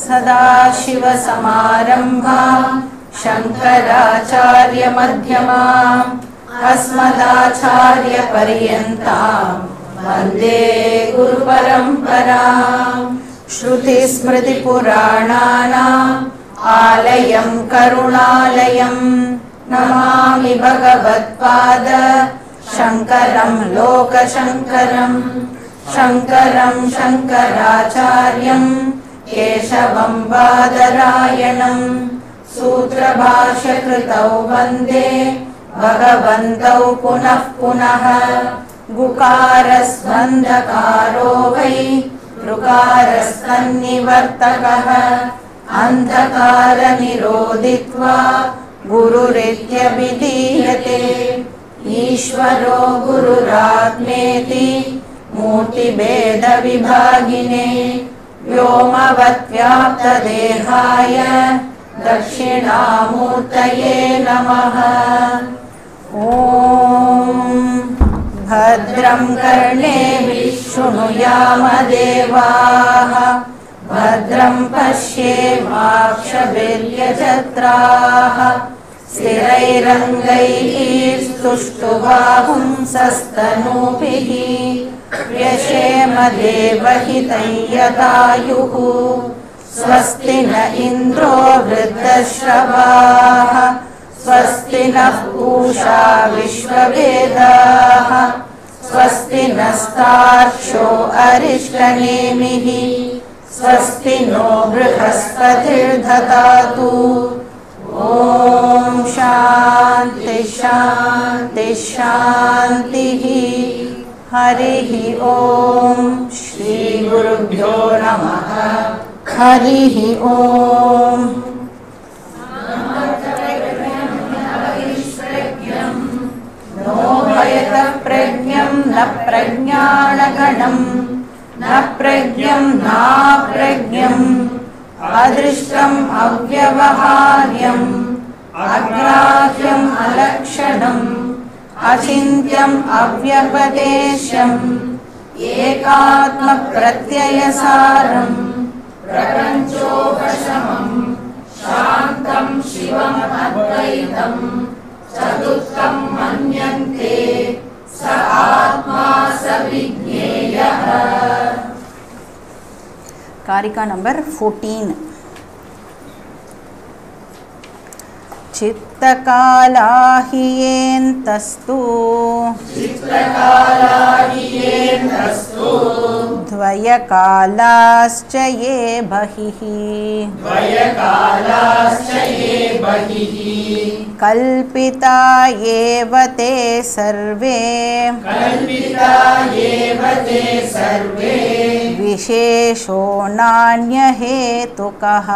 सदाशिवसमारम्भा शङ्कराचार्यमध्यमाम् अस्मदाचार्यपर्यन्ताम् वन्दे गुरुपरम्पराम् श्रुतिस्मृतिपुराणानाम् आलयं करुणालयं नमामि भगवत्पाद शङ्करं लोकशङ्करं शङ्करं शङ्कराचार्यं केशवं बादरायणं सूत्रभाष्यकृतौ वन्दे भगवन्तौ पुनः पुनः गुकारस्वन्धकारो वै ऋकारस्तन्निवर्तकः अन्धकारनिरोधित्वा गुरुरित्यभिधीयते ईश्वरो गुरुरात्मेति मूर्तिभेदविभागिने व्योमवत्व्याप्तदेहाय दक्षिणामूर्तये नमः ॐ भद्रं कर्णे विशृणुयामदेवाः भद्रं पश्येमाक्षभिर्यजत्राः स्थिरैरङ्गैः स्तुष्टुवाहुंसस्तनूभिः व्यशेमदेवहितं यदायुः स्वस्ति न इन्द्रो वृद्धश्रवाः स्वस्ति नः पूषा विश्ववेदाः स्वस्ति नस्तार्क्ष्यो अरिष्टनेमिः स्वस्ति नो बृहस्पतिर्ददातु ॐ शान्ति शान्ति शान्तिः हरिः ॐ श्रीगुरुभ्यो नमः हरिः ॐ नो भयतः प्रज्ञं न प्रज्ञानगणम् न प्रज्ञं नाप्रज्ञम् अदृष्टम् अव्यवहार्यम् अग्राह्यम् अलक्षणम् अचिन्त्यम् अव्यपदेशम् एकात्मप्रत्ययसारम् प्रपञ्चोपशमम् शान्तम् शिवम् अद्वैतम् चतुर्थम् मन्यन्ते स आत्मा स विज्ञेयः कारिका नंबर 14 चित्तकाला हि येन्तस्तु द्वयकालाश्च ये बहिः कल्पिता एव ते सर्वे विशेषो नान्यहेतुकः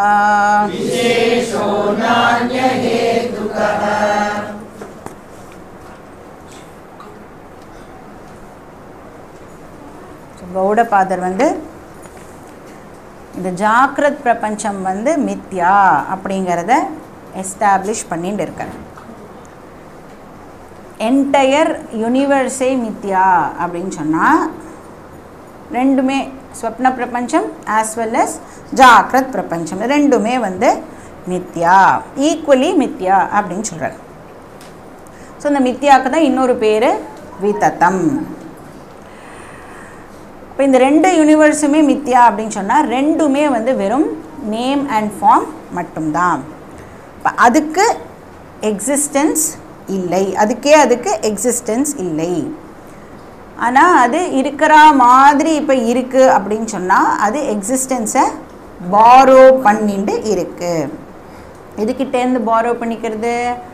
கௌடபாதர் வந்து இந்த ஜாக்கிரத் பிரபஞ்சம் வந்து மித்யா அப்படிங்கிறத எஸ்டாப்ளிஷ் பண்ணிட்டு இருக்கார் என்டையர் யூனிவர்ஸே மித்யா அப்படின்னு சொன்னால் ரெண்டுமே ஸ்வப்ன பிரபஞ்சம் ஆஸ் வெல் அஸ் ஜாக்கிரத் பிரபஞ்சம் ரெண்டுமே வந்து மித்யா ஈக்குவலி மித்யா அப்படின்னு சொல்கிறார் ஸோ இந்த மித்யாவுக்கு தான் இன்னொரு பேர் விதத்தம் இப்போ இந்த ரெண்டு யூனிவர்ஸுமே மித்யா அப்படின்னு சொன்னால் ரெண்டுமே வந்து வெறும் நேம் அண்ட் ஃபார்ம் மட்டும்தான் இப்போ அதுக்கு எக்ஸிஸ்டன்ஸ் இல்லை அதுக்கே அதுக்கு எக்ஸிஸ்டன்ஸ் இல்லை ஆனால் அது இருக்கிற மாதிரி இப்போ இருக்குது அப்படின்னு சொன்னால் அது எக்ஸிஸ்டன்ஸை பாரோ பண்ணிட்டு இருக்குது எதுக்கிட்டேருந்து பாரோ பண்ணிக்கிறது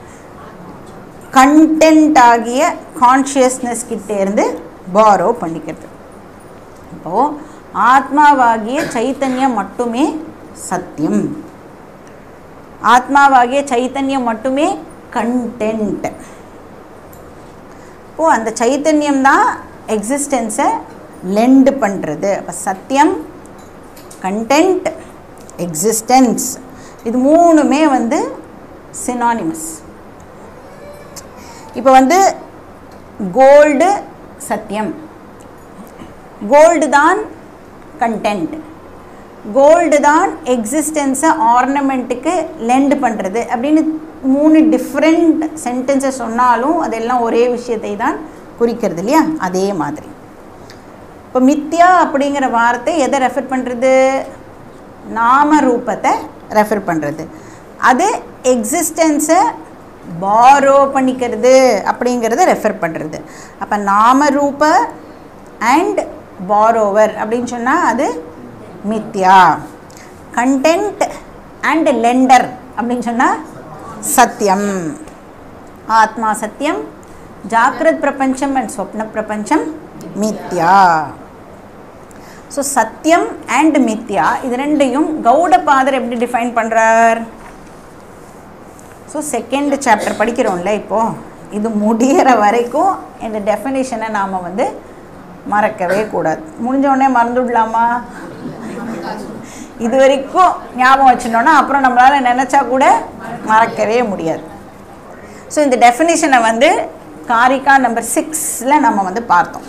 கண்டென்ட் ஆகிய கான்ஷியஸ்னஸ் கிட்டேருந்து பாரோ பண்ணிக்கிறது இப்போது ஆத்மாவாகிய சைத்தன்யம் மட்டுமே சத்தியம் ஆத்மாவாகிய சைத்தன்யம் மட்டுமே கண்டென்ட் இப்போது அந்த சைத்தன்யம் தான் எக்ஸிஸ்டன்ஸை லெண்டு பண்ணுறது அப்போ சத்தியம் கண்டென்ட் எக்ஸிஸ்டன்ஸ் இது மூணுமே வந்து சினானிமஸ் இப்போ வந்து கோல்டு சத்தியம் கோல்டு தான் கண்டென்ட் கோல்டு தான் எக்ஸிஸ்டன்ஸை ஆர்னமெண்ட்டுக்கு லெண்ட் பண்ணுறது அப்படின்னு மூணு டிஃப்ரெண்ட் சென்டென்ஸை சொன்னாலும் அதெல்லாம் ஒரே விஷயத்தை தான் குறிக்கிறது இல்லையா அதே மாதிரி இப்போ மித்யா அப்படிங்கிற வார்த்தை எதை ரெஃபர் பண்ணுறது நாம ரூபத்தை ரெஃபர் பண்ணுறது அது எக்ஸிஸ்டன்ஸை பாரோ பண்ணிக்கிறது அப்படிங்கிறத ரெஃபர் பண்ணுறது அப்போ நாம ரூப அண்ட் பாரோவர் அப்படின்னு சொன்னால் அது மித்யா கண்டென்ட் அண்ட் லெண்டர் அப்படின்னு சொன்னால் சத்தியம் ஆத்மா சத்தியம் ஜாக்கிரத் பிரபஞ்சம் அண்ட் ஸ்வப்ன பிரபஞ்சம் மித்யா ஸோ சத்தியம் அண்ட் மித்யா இது ரெண்டையும் கௌடபாதர் எப்படி டிஃபைன் பண்ணுறார் ஸோ செகண்ட் சாப்டர் படிக்கிறோம்ல இப்போது இது முடிகிற வரைக்கும் இந்த டெஃபினேஷனை நாம் வந்து மறக்கவே கூடாது முடிஞ்ச உடனே மறந்துவிடலாமா இது வரைக்கும் ஞாபகம் வச்சுட்டோன்னா அப்புறம் நம்மளால் நினச்சா கூட மறக்கவே முடியாது ஸோ இந்த டெஃபினேஷனை வந்து காரிகா நம்பர் சிக்ஸில் நம்ம வந்து பார்த்தோம்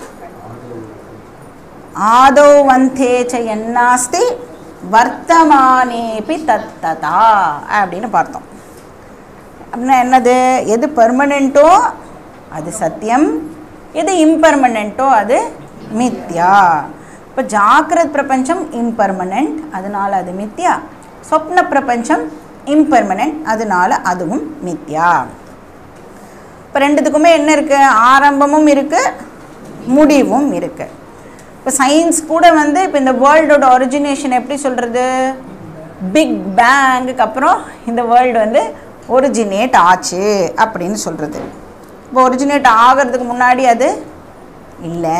ஆதோ வந்தே ச என்னாஸ்தி வர்த்தமானேபி தத்ததா அப்படின்னு பார்த்தோம் அப்படின்னா என்னது எது பெர்மனெண்ட்டோ அது சத்தியம் எது இம்பர்மனெண்ட்டோ அது மித்யா இப்போ ஜாக்கிரத் பிரபஞ்சம் இம்பர்மனெண்ட் அதனால் அது மித்யா சொப்ன பிரபஞ்சம் இம்பர்மனெண்ட் அதனால் அதுவும் மித்யா இப்போ ரெண்டுத்துக்குமே என்ன இருக்குது ஆரம்பமும் இருக்குது முடிவும் இருக்குது இப்போ சயின்ஸ் கூட வந்து இப்போ இந்த வேர்ல்டோட ஒரிஜினேஷன் எப்படி சொல்கிறது பிக் பேங்குக்கு அப்புறம் இந்த வேர்ல்டு வந்து ஒரிஜினேட் ஆச்சு அப்படின்னு சொல்கிறது இப்போ ஒரிஜினேட் ஆகிறதுக்கு முன்னாடி அது இல்லை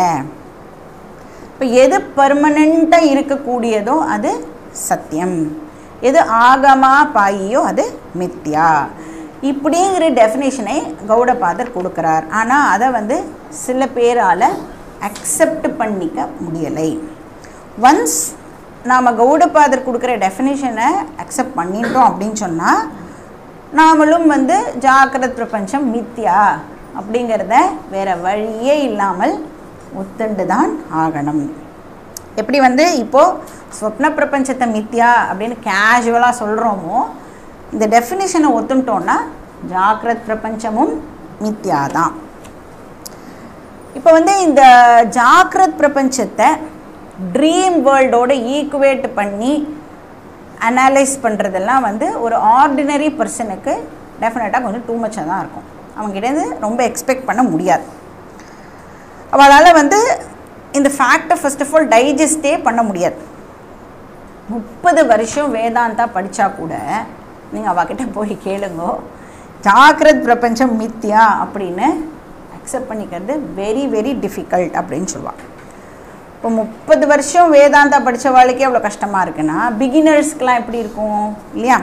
இப்போ எது பர்மனெண்ட்டாக இருக்கக்கூடியதோ அது சத்தியம் எது ஆகமா பாயியோ அது மித்யா இப்படிங்கிற டெஃபினேஷனை கௌடபாதர் கொடுக்குறார் ஆனால் அதை வந்து சில பேரால் அக்செப்ட் பண்ணிக்க முடியலை ஒன்ஸ் நாம் கௌடபாதர் கொடுக்குற டெஃபினேஷனை அக்செப்ட் பண்ணிட்டோம் அப்படின்னு சொன்னால் நாமளும் வந்து ஜாக்கிரத் பிரபஞ்சம் மித்யா அப்படிங்கிறத வேறு வழியே இல்லாமல் ஒத்துண்டு தான் ஆகணும் எப்படி வந்து இப்போது ஸ்வப்ன பிரபஞ்சத்தை மித்யா அப்படின்னு கேஷுவலாக சொல்கிறோமோ இந்த டெஃபினேஷனை ஒத்துட்டோன்னா ஜாக்கிரத் பிரபஞ்சமும் மித்யா தான் இப்போ வந்து இந்த ஜாக்கிரத் பிரபஞ்சத்தை ட்ரீம் வேர்ல்டோட ஈக்குவேட் பண்ணி அனலைஸ் பண்ணுறதெல்லாம் வந்து ஒரு ஆர்டினரி பர்சனுக்கு டெஃபினட்டாக கொஞ்சம் டூ மச்சாக தான் இருக்கும் அவங்ககிட்டேருந்து ரொம்ப எக்ஸ்பெக்ட் பண்ண முடியாது அவளால் வந்து இந்த ஃபேக்டை ஃபர்ஸ்ட் ஆஃப் ஆல் டைஜஸ்டே பண்ண முடியாது முப்பது வருஷம் வேதாந்தா படித்தா கூட நீங்கள் அவகிட்ட போய் கேளுங்கோ ஜாக்கிரத் பிரபஞ்சம் மித்யா அப்படின்னு அக்செப்ட் பண்ணிக்கிறது வெரி வெரி டிஃபிகல்ட் அப்படின்னு சொல்லுவாள் இப்போ முப்பது வருஷம் வேதாந்தா படித்த வாழ்க்கையே அவ்வளோ கஷ்டமாக இருக்குன்னா பிகினர்ஸ்க்கெலாம் எப்படி இருக்கும் இல்லையா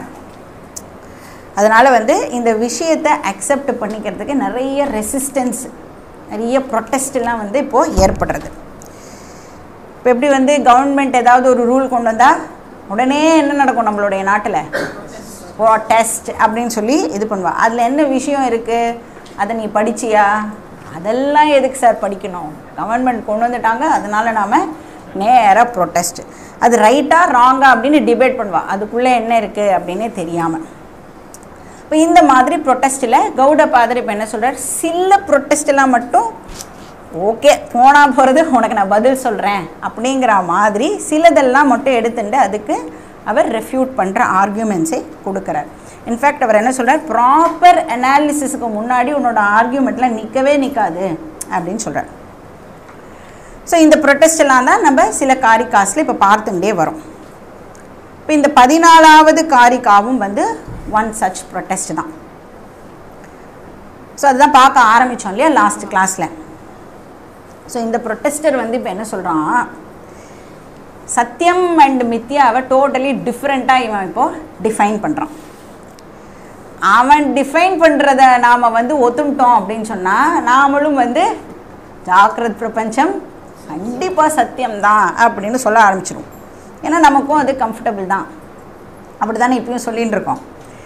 அதனால் வந்து இந்த விஷயத்தை அக்செப்ட் பண்ணிக்கிறதுக்கு நிறைய ரெசிஸ்டன்ஸ் நிறைய ப்ரொட்டஸ்ட்லாம் வந்து இப்போது ஏற்படுறது இப்போ எப்படி வந்து கவர்மெண்ட் ஏதாவது ஒரு ரூல் கொண்டு வந்தால் உடனே என்ன நடக்கும் நம்மளுடைய நாட்டில் ப்ரொட்டஸ்ட் அப்படின்னு சொல்லி இது பண்ணுவா அதில் என்ன விஷயம் இருக்குது அதை நீ படிச்சியா அதெல்லாம் எதுக்கு சார் படிக்கணும் கவர்மெண்ட் கொண்டு வந்துட்டாங்க அதனால் நாம் நேராக ப்ரொட்டஸ்ட் அது ரைட்டாக ராங்கா அப்படின்னு டிபேட் பண்ணுவா அதுக்குள்ளே என்ன இருக்குது அப்படின்னே தெரியாமல் இப்போ இந்த மாதிரி ப்ரொட்டஸ்ட்டில் கௌடபாதர் இப்போ என்ன சொல்கிறார் சில ப்ரொட்டஸ்டெல்லாம் மட்டும் ஓகே போனால் போகிறது உனக்கு நான் பதில் சொல்கிறேன் அப்படிங்கிற மாதிரி சிலதெல்லாம் மட்டும் எடுத்துட்டு அதுக்கு அவர் ரெஃப்யூட் பண்ணுற ஆர்கியூமெண்ட்ஸை கொடுக்குறார் இன்ஃபேக்ட் அவர் என்ன சொல்கிறார் ப்ராப்பர் அனாலிசிஸுக்கு முன்னாடி உன்னோட ஆர்கியூமெண்ட்டில் நிற்கவே நிற்காது அப்படின்னு சொல்கிறார் ஸோ இந்த ப்ரொட்டஸ்டெல்லாம் தான் நம்ம சில காரிகாஸில் இப்போ பார்த்துட்டே வரோம் இப்போ இந்த பதினாலாவது காரிகாவும் வந்து ஒன் சச் ப்ரொட்டஸ்ட் தான் ஸோ அதுதான் பார்க்க ஆரம்பித்தோம் இல்லையா லாஸ்ட் கிளாஸில் ஸோ இந்த ப்ரொட்டஸ்டர் வந்து இப்போ என்ன சொல்கிறான் சத்தியம் அண்ட் மித்யாவை டோட்டலி டிஃப்ரெண்ட்டாக இவன் இப்போது டிஃபைன் பண்ணுறான் அவன் டிஃபைன் பண்ணுறத நாம் வந்து ஒத்துட்டோம் அப்படின்னு சொன்னால் நாமளும் வந்து ஜாக்கிரத் பிரபஞ்சம் கண்டிப்பாக சத்தியம்தான் அப்படின்னு சொல்ல ஆரம்பிச்சிடும் ஏன்னா நமக்கும் அது கம்ஃபர்டபுள் தான் அப்படி தானே இப்பயும் சொல்லின்னு இருக்கோம்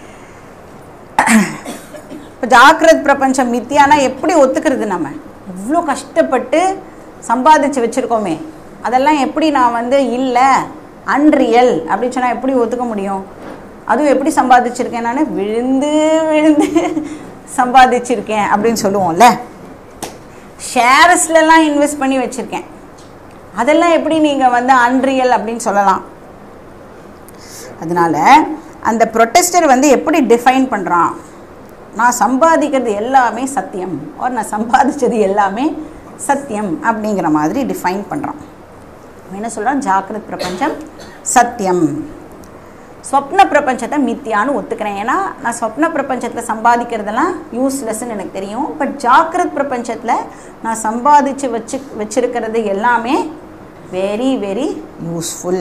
இப்போ ஜாக்கிரத் பிரபஞ்சம் மித்தியானா எப்படி ஒத்துக்கிறது நம்ம இவ்வளோ கஷ்டப்பட்டு சம்பாதிச்சு வச்சுருக்கோமே அதெல்லாம் எப்படி நான் வந்து இல்லை அன்ரியல் அப்படின்னு சொன்னால் எப்படி ஒத்துக்க முடியும் அதுவும் எப்படி சம்பாதிச்சிருக்கேன் நான் விழுந்து விழுந்து சம்பாதிச்சிருக்கேன் அப்படின்னு சொல்லுவோம்ல ஷேர்ஸ்லலாம் இன்வெஸ்ட் பண்ணி வச்சுருக்கேன் அதெல்லாம் எப்படி நீங்கள் வந்து அன்ரியல் அப்படின்னு சொல்லலாம் அதனால் அந்த ப்ரொட்டஸ்டர் வந்து எப்படி டிஃபைன் பண்ணுறான் நான் சம்பாதிக்கிறது எல்லாமே சத்தியம் ஒரு நான் சம்பாதிச்சது எல்லாமே சத்தியம் அப்படிங்கிற மாதிரி டிஃபைன் பண்ணுறான் என்ன சொல்கிறான் ஜாக்கிரத் பிரபஞ்சம் சத்தியம் ஸ்வப்ன பிரபஞ்சத்தை மித்தியான்னு ஒத்துக்கிறேன் ஏன்னா நான் ஸ்வப்ன பிரபஞ்சத்தில் சம்பாதிக்கிறதெல்லாம் யூஸ்லெஸ்ன்னு எனக்கு தெரியும் பட் ஜாக்கிரத் பிரபஞ்சத்தில் நான் சம்பாதிச்சு வச்சு வச்சிருக்கிறது எல்லாமே வெரி வெரி யூஸ்ஃபுல்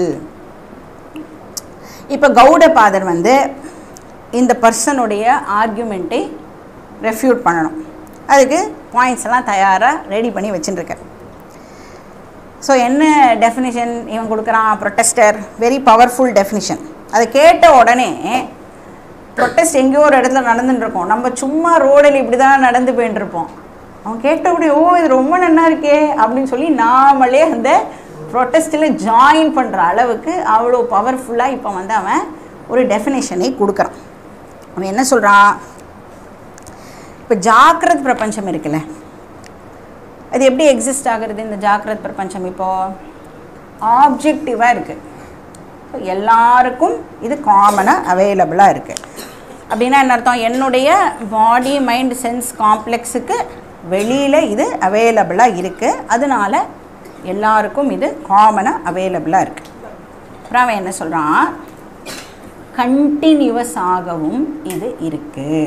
இப்போ கௌடபாதர் வந்து இந்த பர்சனுடைய ஆர்கியூமெண்ட்டை ரெஃப்யூட் பண்ணணும் அதுக்கு பாயிண்ட்ஸ் எல்லாம் தயாராக ரெடி பண்ணி வச்சுட்டுருக்கார் ஸோ என்ன டெஃபினிஷன் இவன் கொடுக்குறான் ப்ரொட்டஸ்டர் வெரி பவர்ஃபுல் டெஃபினிஷன் அதை கேட்ட உடனே ப்ரொட்டஸ்ட் எங்கேயோ ஒரு இடத்துல நடந்துட்டு இருக்கோம் நம்ம சும்மா ரோடில் இப்படி தான் நடந்து போயிட்டு இருப்போம் அவன் கேட்ட உடனே ஓ இது ரொம்ப நல்லா இருக்கே அப்படின்னு சொல்லி நாமளே அந்த ப்ரொட்டஸ்ட்டில் ஜாயின் பண்ணுற அளவுக்கு அவ்வளோ பவர்ஃபுல்லாக இப்போ வந்து அவன் ஒரு டெஃபினேஷனை கொடுக்குறான் அவன் என்ன சொல்கிறான் இப்போ ஜாக்கிரத் பிரபஞ்சம் இருக்குல்ல அது எப்படி எக்ஸிஸ்ட் ஆகுறது இந்த ஜாக்கிரத் பிரபஞ்சம் இப்போது ஆப்ஜெக்டிவாக இருக்குது எல்லாருக்கும் இது காமனாக அவைலபிளாக இருக்குது அப்படின்னா என்ன அர்த்தம் என்னுடைய பாடி மைண்ட் சென்ஸ் காம்ப்ளெக்ஸுக்கு வெளியில் இது அவைலபிளாக இருக்குது அதனால எல்லாருக்கும் இது காமனாக அவைலபிளாக இருக்குது அப்புறம் அவன் என்ன சொல்கிறான் கண்டினியூவஸ் ஆகவும் இது இருக்குது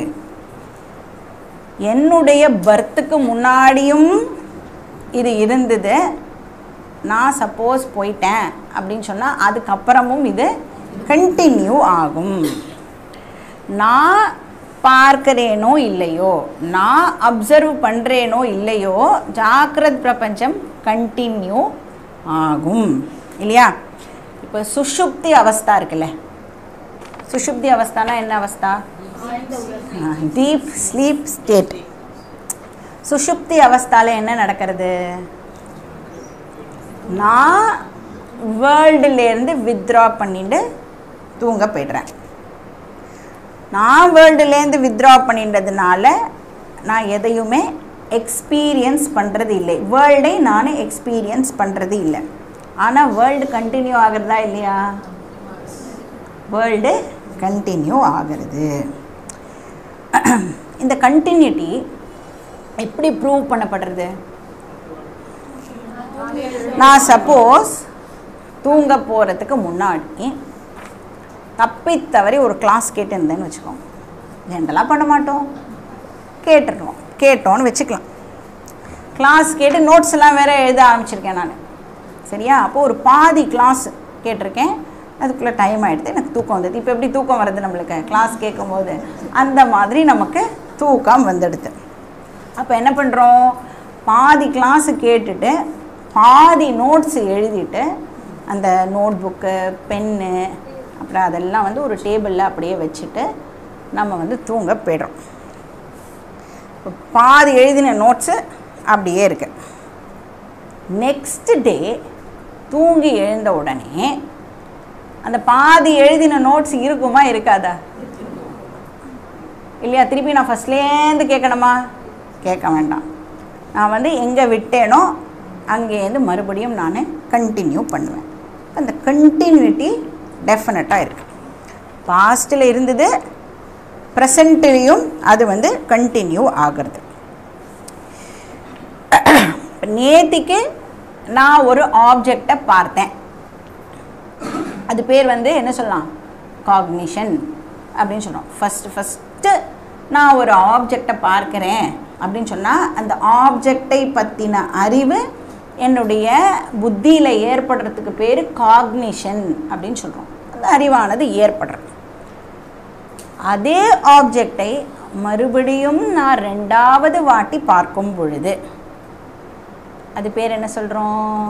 என்னுடைய பர்த்துக்கு முன்னாடியும் இது இருந்தது நான் சப்போஸ் போயிட்டேன் அப்படின்னு சொன்னால் அதுக்கப்புறமும் இது கண்டினியூ ஆகும் நான் பார்க்கிறேனோ இல்லையோ நான் அப்சர்வ் பண்ணுறேனோ இல்லையோ ஜாக்கிரத் பிரபஞ்சம் கண்டினியூ ஆகும் இல்லையா இப்போ சுஷுப்தி அவஸ்தா இருக்குல்ல சுஷுப்தி அவஸ்தானா என்ன அவஸ்தா டீப் ஸ்லீப் ஸ்டேட் சுஷுப்தி அவஸ்தால என்ன நடக்கிறது நான் வேர்ல்டுலேருந்து வித்ட்ரா பண்ணிட்டு தூங்க போய்டுறேன் நான் வேர்ல்டுலேருந்து வித்ட்ரா பண்ணின்றதுனால நான் எதையுமே எக்ஸ்பீரியன்ஸ் பண்ணுறது இல்லை வேர்ல்டை நான் எக்ஸ்பீரியன்ஸ் பண்ணுறது இல்லை ஆனால் வேர்ல்டு கண்டினியூ ஆகிறதா இல்லையா வேர்ல்டு கண்டினியூ ஆகிறது இந்த கண்டினியூட்டி எப்படி ப்ரூவ் பண்ணப்படுறது நான் சப்போஸ் தூங்க போகிறதுக்கு முன்னாடி தப்பித்தவறி ஒரு கிளாஸ் கேட்டிருந்தேன்னு வச்சுக்கோங்க ஜென்ரலாக பண்ண மாட்டோம் கேட்டுருவோம் கேட்டோன்னு வச்சுக்கலாம் கிளாஸ் கேட்டு நோட்ஸ் எல்லாம் வேறு எழுத ஆரம்பிச்சிருக்கேன் நான் சரியா அப்போது ஒரு பாதி கிளாஸ் கேட்டிருக்கேன் அதுக்குள்ளே டைம் ஆகிடுது எனக்கு தூக்கம் வந்தது இப்போ எப்படி தூக்கம் வருது நம்மளுக்கு கிளாஸ் கேட்கும்போது அந்த மாதிரி நமக்கு தூக்கம் வந்துடுது அப்போ என்ன பண்ணுறோம் பாதி கிளாஸு கேட்டுட்டு பாதி நோட்ஸ் எழுதிட்டு அந்த நோட் புக்கு பென்னு அப்புறம் அதெல்லாம் வந்து ஒரு டேபிளில் அப்படியே வச்சுட்டு நம்ம வந்து தூங்க போய்டுறோம் இப்போ பாதி எழுதின நோட்ஸு அப்படியே இருக்கு நெக்ஸ்ட் டே தூங்கி எழுந்த உடனே அந்த பாதி எழுதின நோட்ஸ் இருக்குமா இருக்காதா இல்லையா திருப்பி நான் ஃபஸ்ட்லேருந்து கேட்கணுமா கேட்க வேண்டாம் நான் வந்து எங்கே விட்டேனோ அங்கேருந்து மறுபடியும் நான் கண்டினியூ பண்ணுவேன் அந்த கண்டினியூட்டி டெஃபினட்டாக இருக்குது பாஸ்ட்டில் இருந்தது ப்ரெசண்ட்லேயும் அது வந்து கண்டினியூ ஆகிறது நேத்திக்கு நான் ஒரு ஆப்ஜெக்டை பார்த்தேன் அது பேர் வந்து என்ன சொல்லலாம் காக்னிஷன் அப்படின்னு சொல்கிறோம் ஃபஸ்ட்டு ஃபஸ்ட்டு நான் ஒரு ஆப்ஜெக்டை பார்க்குறேன் அப்படின்னு சொன்னால் அந்த ஆப்ஜெக்டை பற்றின அறிவு என்னுடைய புத்தியில் ஏற்படுறதுக்கு பேர் காக்னிஷன் அப்படின்னு சொல்கிறோம் அந்த அறிவானது ஏற்படுறது அதே ஆப்ஜெக்டை மறுபடியும் நான் ரெண்டாவது வாட்டி பார்க்கும் பொழுது அது பேர் என்ன சொல்கிறோம்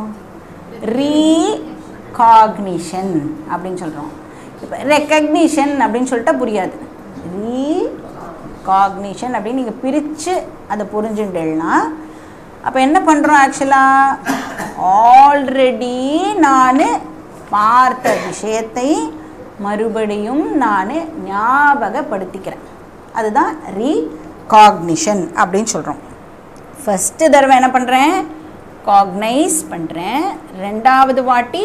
ரீகாக்னிஷன் அப்படின்னு சொல்கிறோம் இப்போ ரெக்கக்னிஷன் அப்படின்னு சொல்லிட்டா புரியாது ரீகாக்னிஷன் அப்படின்னு நீங்கள் பிரித்து அதை புரிஞ்சுட்டேன்னா அப்போ என்ன பண்ணுறோம் ஆக்சுவலாக ஆல்ரெடி நான் பார்த்த விஷயத்தை மறுபடியும் நான் ஞாபகப்படுத்திக்கிறேன் அதுதான் ரீகாக்னிஷன் அப்படின்னு சொல்கிறோம் ஃபஸ்ட்டு தடவை என்ன பண்ணுறேன் காக்னைஸ் பண்ணுறேன் ரெண்டாவது வாட்டி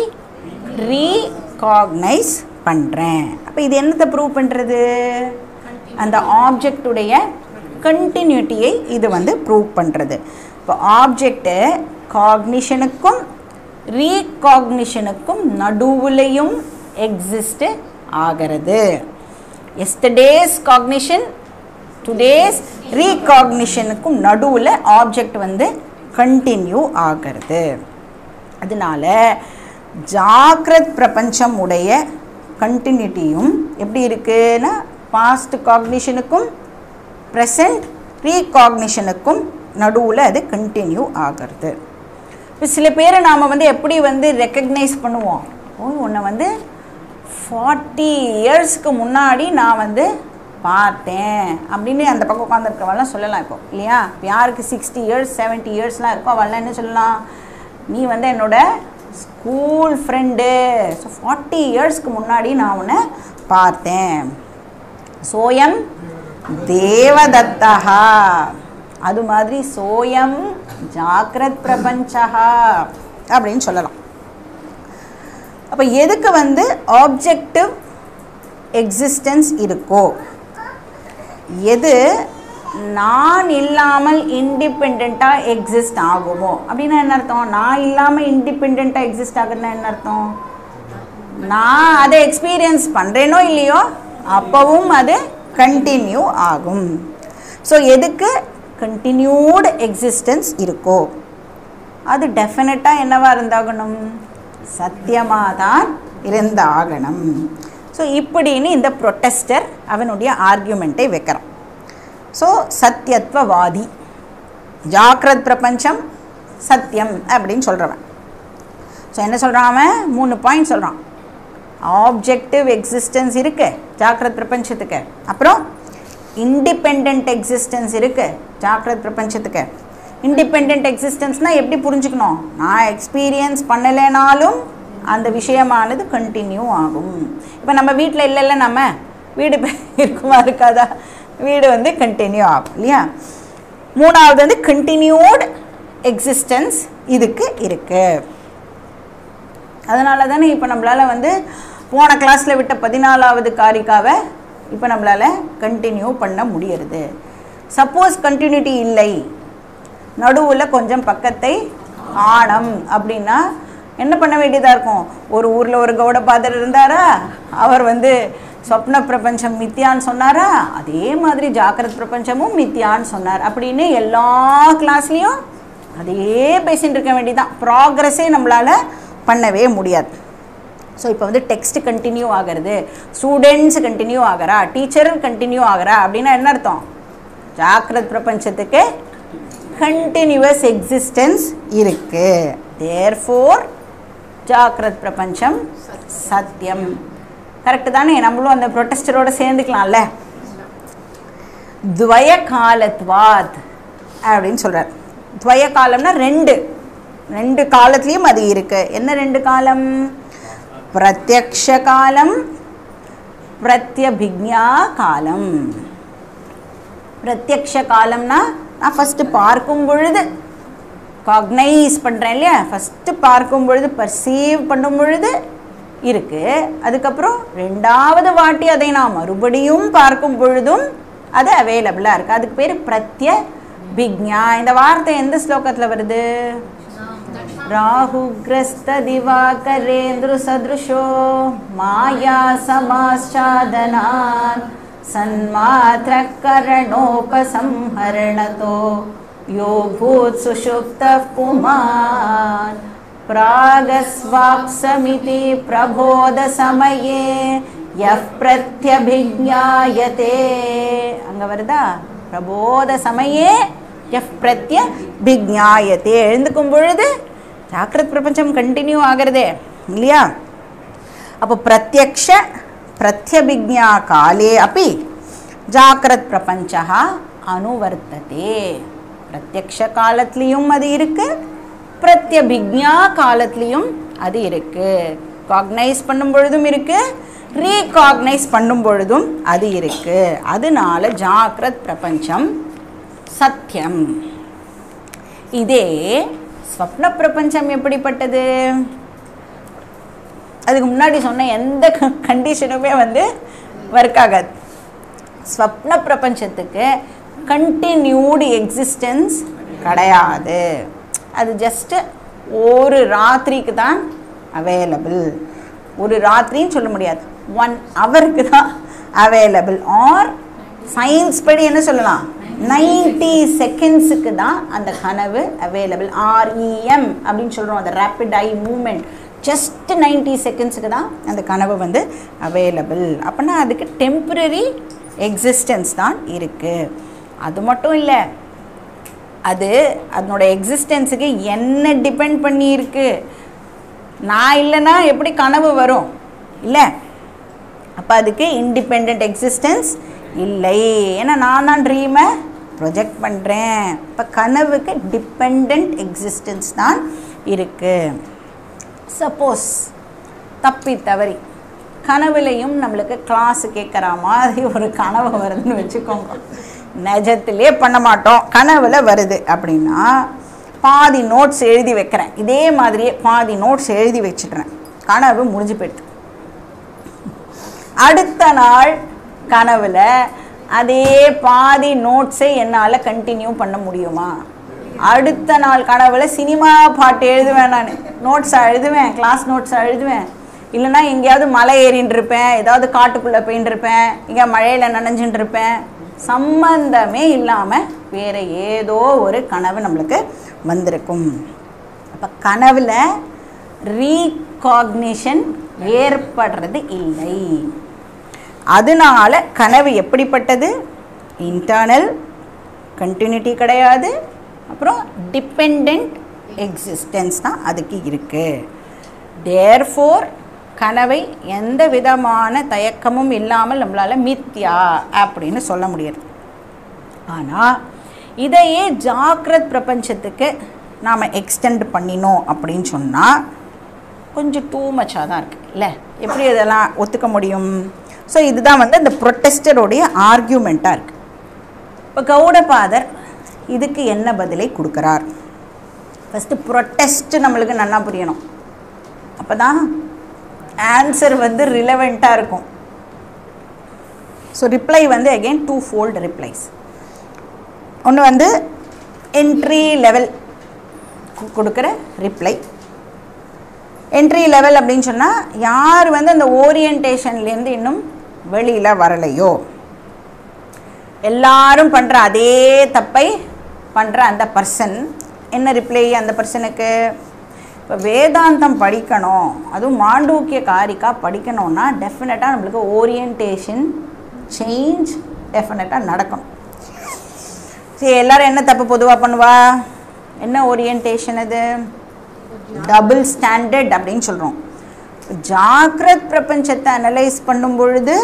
ரீகாக்னைஸ் பண்ணுறேன் அப்போ இது என்னத்தை ப்ரூவ் பண்ணுறது அந்த ஆப்ஜெக்டுடைய கண்டினியூட்டியை இது வந்து ப்ரூவ் பண்ணுறது இப்போ ஆப்ஜெக்ட்டு காக்னிஷனுக்கும் ரீகாக்னிஷனுக்கும் நடுவுலையும் எக்ஸிஸ்ட் ஆகிறது எஸ்டர்டேஸ் காக்னிஷன் டுடேஸ் ரீகாக்னிஷனுக்கும் நடுவில் ஆப்ஜெக்ட் வந்து கண்டினியூ ஆகிறது அதனால ஜாக்கிரத் பிரபஞ்சம் உடைய கண்டினியூட்டியும் எப்படி இருக்குன்னா பாஸ்ட் காக்னிஷனுக்கும் ப்ரெசண்ட் ரீகாக்னிஷனுக்கும் நடுவில் அது கண்டினியூ ஆகிறது இப்போ சில பேரை நாம் வந்து எப்படி வந்து ரெக்கக்னைஸ் பண்ணுவோம் ஓ உன்னை வந்து ஃபார்ட்டி இயர்ஸ்க்கு முன்னாடி நான் வந்து பார்த்தேன் அப்படின்னு அந்த பக்கம் உட்காந்துருக்கவெல்லாம் சொல்லலாம் இப்போ இல்லையா இப்போ யாருக்கு சிக்ஸ்டி இயர்ஸ் செவன்ட்டி இயர்ஸ்லாம் இருக்கோ அவெல்லாம் என்ன சொல்லலாம் நீ வந்து என்னோட ஸ்கூல் ஃப்ரெண்டு ஸோ ஃபார்ட்டி இயர்ஸ்க்கு முன்னாடி நான் உன்னை பார்த்தேன் சோயம் தேவதத்தா அது மாதிரி சோயம் ஜாக்கிரத் பிரபஞ்சா அப்படின்னு சொல்லலாம் அப்போ எதுக்கு வந்து ஆப்ஜெக்டிவ் எக்ஸிஸ்டன்ஸ் இருக்கோ எது நான் இல்லாமல் இண்டிபெண்ட்டாக எக்ஸிஸ்ட் ஆகுமோ அப்படின்னா என்ன அர்த்தம் நான் இல்லாமல் இண்டிபெண்ட்டாக எக்ஸிஸ்ட் ஆகுதுன்னா என்ன அர்த்தம் நான் அதை எக்ஸ்பீரியன்ஸ் பண்ணுறேனோ இல்லையோ அப்போவும் அது கண்டினியூ ஆகும் ஸோ எதுக்கு கண்டினியூடு எக்ஸிஸ்டன்ஸ் இருக்கோ அது டெஃபினட்டாக என்னவா இருந்தாகணும் சத்தியமாக தான் இருந்தாகணும் ஸோ இப்படின்னு இந்த ப்ரொட்டஸ்டர் அவனுடைய ஆர்கியூமெண்ட்டை வைக்கிறான் ஸோ சத்தியத்வவாதி ஜாக்கிரத் பிரபஞ்சம் சத்தியம் அப்படின்னு சொல்கிறவன் ஸோ என்ன சொல்கிறான் அவன் மூணு பாயிண்ட் சொல்கிறான் ஆப்ஜெக்டிவ் எக்ஸிஸ்டன்ஸ் இருக்கு ஜாக்கிரத் பிரபஞ்சத்துக்கு அப்புறம் இண்டிபெண்ட் எக்ஸிஸ்டன்ஸ் இருக்கு ஜாக்கிரத் பிரபஞ்சத்துக்கு இண்டிபெண்ட் எக்ஸிஸ்டன்ஸ்னால் எப்படி புரிஞ்சுக்கணும் நான் எக்ஸ்பீரியன்ஸ் பண்ணலைனாலும் அந்த விஷயமானது கண்டினியூ ஆகும் இப்போ நம்ம வீட்டில் இல்லைல்ல நம்ம வீடு இருக்குமா இருக்காதா வீடு வந்து கண்டினியூ ஆகும் இல்லையா மூணாவது வந்து கண்டினியூட் எக்ஸிஸ்டன்ஸ் இதுக்கு இருக்குது அதனால தானே இப்போ நம்மளால் வந்து போன கிளாஸில் விட்ட பதினாலாவது காரிக்காவை இப்போ நம்மளால் கண்டினியூ பண்ண முடியறது சப்போஸ் கண்டினியூட்டி இல்லை நடுவில் கொஞ்சம் பக்கத்தை ஆணம் அப்படின்னா என்ன பண்ண வேண்டியதாக இருக்கும் ஒரு ஊரில் ஒரு கௌடபாதர் இருந்தாரா அவர் வந்து சொப்ன பிரபஞ்சம் மித்தியான்னு சொன்னாரா அதே மாதிரி ஜாக்கிரத் பிரபஞ்சமும் மித்தியான்னு சொன்னார் அப்படின்னு எல்லா கிளாஸ்லேயும் அதே பேசிகிட்டு இருக்க வேண்டியதான் ப்ராக்ரஸே நம்மளால் பண்ணவே முடியாது ஸோ இப்போ வந்து டெக்ஸ்ட் கண்டினியூ ஆகிறது ஸ்டூடெண்ட்ஸ் கண்டினியூ ஆகிறா டீச்சரும் கண்டினியூ ஆகிறா அப்படின்னா என்ன அர்த்தம் ஜாக்கிரத் பிரபஞ்சத்துக்கு கண்டினியூவஸ் எக்ஸிஸ்டன்ஸ் இருக்கு தேர் ஃபோர் ஜாக்கிரத் பிரபஞ்சம் சத்தியம் கரெக்டு தானே நம்மளும் அந்த ப்ரொட்டஸ்டரோட சேர்ந்துக்கலாம்ல துவய காலத்வாத் அப்படின்னு சொல்கிறார் துவய காலம்னா ரெண்டு ரெண்டு காலத்துலேயும் அது இருக்கு என்ன ரெண்டு காலம் பிரத்யக்ஷ காலம் பிரத்யபிக்ஞா காலம் பிரத்யக்ஷ காலம்னா நான் ஃபஸ்ட்டு பார்க்கும் பொழுது காக்னைஸ் பண்ணுறேன் இல்லையா ஃபஸ்ட்டு பார்க்கும் பொழுது பர்சீவ் பண்ணும் பொழுது இருக்குது அதுக்கப்புறம் ரெண்டாவது வாட்டி அதை நான் மறுபடியும் பார்க்கும் பொழுதும் அது அவைலபிளாக இருக்குது அதுக்கு பேர் பிரத்ய பிக்ஞா இந்த வார்த்தை எந்த ஸ்லோகத்தில் வருது राहुग्रस्तदिवाकरेन्द्रुसदृशो माया समाश्चादनान् सन्मात्रकरणोपसंहरणतो यो भूत्सुषुप्तः पुमान् प्रागस्वाप्समिति प्रबोधसमये यः प्रत्यभिज्ञायते அங்கே வருதா பிரபோத சமயே எஃப் பிரத்ய பிக்ஞாயத்தே எழுந்துக்கும் பொழுது ஜாக்கிரத் பிரபஞ்சம் கண்டினியூ ஆகிறதே இல்லையா அப்போ பிரத்யக்ஷ பிரத்யபிக்ஞா காலே அப்படி ஜாக்கிரத் பிரபஞ்சா அனுவர்த்ததே பிரத்யக்ஷ காலத்துலேயும் அது இருக்கு பிரத்யபிக்ஞா காலத்துலேயும் அது இருக்கு காக்னைஸ் பண்ணும் பொழுதும் இருக்குது ரீகாக்னைஸ் பண்ணும் பொழுதும் அது இருக்குது அதனால ஜாக்ரத் பிரபஞ்சம் சத்தியம் இதே ஸ்வப்ன பிரபஞ்சம் எப்படிப்பட்டது அதுக்கு முன்னாடி சொன்ன எந்த கண்டிஷனுமே வந்து ஒர்க் ஆகாது ஸ்வப்ன பிரபஞ்சத்துக்கு கண்டினியூடு எக்ஸிஸ்டன்ஸ் கிடையாது அது ஜஸ்ட்டு ஒரு ராத்திரிக்கு தான் அவைலபிள் ஒரு ராத்திரின்னு சொல்ல முடியாது ஒன் ஹவருக்கு தான் அவைலபிள் ஆர் சயின்ஸ் படி என்ன சொல்லலாம் நைன்டி செகண்ட்ஸுக்கு தான் அந்த கனவு அவைலபிள் ஆர்இஎம் அப்படின்னு சொல்கிறோம் அந்த rapid eye movement just ninety செகண்ட்ஸுக்கு தான் அந்த கனவு வந்து அவைலபிள் அப்படின்னா அதுக்கு டெம்ப்ரரி எக்ஸிஸ்டன்ஸ் தான் இருக்குது அது மட்டும் இல்லை அது அதனோட எக்ஸிஸ்டன்ஸுக்கு என்ன டிபெண்ட் பண்ணி இருக்கு நான் இல்லைன்னா எப்படி கனவு வரும் இல்லை அப்போ அதுக்கு இண்டிபெண்ட் எக்ஸிஸ்டன்ஸ் இல்லை ஏன்னா நான் தான் ட்ரீமை ப்ரொஜெக்ட் பண்ணுறேன் இப்போ கனவுக்கு டிபெண்ட் எக்ஸிஸ்டன்ஸ் தான் இருக்குது சப்போஸ் தப்பி தவறி கனவுலையும் நம்மளுக்கு கிளாஸ் கேட்குற மாதிரி ஒரு கனவு வருதுன்னு வச்சுக்கோங்க நிஜத்திலே பண்ண மாட்டோம் கனவுல வருது அப்படின்னா பாதி நோட்ஸ் எழுதி வைக்கிறேன் இதே மாதிரியே பாதி நோட்ஸ் எழுதி வச்சிடுறேன் கனவு முடிஞ்சு போயிடுது அடுத்த நாள் கனவுல அதே பாதி நோட்ஸை என்னால் கண்டினியூ பண்ண முடியுமா அடுத்த நாள் கனவுல சினிமா பாட்டு எழுதுவேன் நான் நோட்ஸ் எழுதுவேன் கிளாஸ் நோட்ஸ் எழுதுவேன் இல்லைன்னா எங்கேயாவது மலை ஏறின்னு இருப்பேன் ஏதாவது காட்டுக்குள்ளே போயின்னு இருப்பேன் இங்கே மழையில் நனைஞ்சுட்டு இருப்பேன் சம்பந்தமே இல்லாமல் வேறு ஏதோ ஒரு கனவு நம்மளுக்கு வந்திருக்கும் அப்போ கனவில் ரீகாக்னிஷன் ஏற்படுறது இல்லை அதனால கனவு எப்படிப்பட்டது இன்டர்னல் கண்டினியூட்டி கிடையாது அப்புறம் டிபெண்ட் எக்ஸிஸ்டன்ஸ் தான் அதுக்கு இருக்குது தேர்ஃபோர் கனவை எந்த விதமான தயக்கமும் இல்லாமல் நம்மளால் மித்யா அப்படின்னு சொல்ல முடியாது ஆனால் இதையே ஜாக்கிரத் பிரபஞ்சத்துக்கு நாம் எக்ஸ்டெண்ட் பண்ணினோம் அப்படின்னு சொன்னால் கொஞ்சம் டூ மச்சாக தான் இருக்குது இல்லை எப்படி இதெல்லாம் ஒத்துக்க முடியும் ஸோ இதுதான் வந்து இந்த ப்ரொட்டஸ்டருடைய ஆர்கியூமெண்ட்டாக இருக்குது இப்போ கௌடபாதர் இதுக்கு என்ன பதிலை கொடுக்குறார் ஃபஸ்ட்டு ப்ரொட்டஸ்ட் நம்மளுக்கு நல்லா புரியணும் அப்போ தான் ஆன்சர் வந்து ரிலவெண்ட்டாக இருக்கும் ஸோ ரிப்ளை வந்து அகெயின் டூ ஃபோல்டு ரிப்ளைஸ் ஒன்று வந்து என்ட்ரி லெவல் கொடுக்குற ரிப்ளை என்ட்ரி லெவல் அப்படின்னு சொன்னால் யார் வந்து அந்த ஓரியன்டேஷன்லேருந்து இன்னும் வெளியில் வரலையோ எல்லாரும் பண்ணுற அதே தப்பை பண்ணுற அந்த பர்சன் என்ன ரிப்ளை அந்த பர்சனுக்கு இப்போ வேதாந்தம் படிக்கணும் அதுவும் மாண்டூக்கிய காரிக்கா படிக்கணும்னா டெஃபினட்டாக நம்மளுக்கு ஓரியன்டேஷன் சேஞ்ச் டெஃபினட்டாக நடக்கணும் சரி எல்லாரும் என்ன தப்பு பொதுவாக பண்ணுவா என்ன ஓரியன்டேஷன் அது டபுள் ஸ்டாண்டர்ட் அப்படின்னு சொல்கிறோம் ஜாக்கிரத் பிரபஞ்சத்தை அனலைஸ் பண்ணும் பொழுது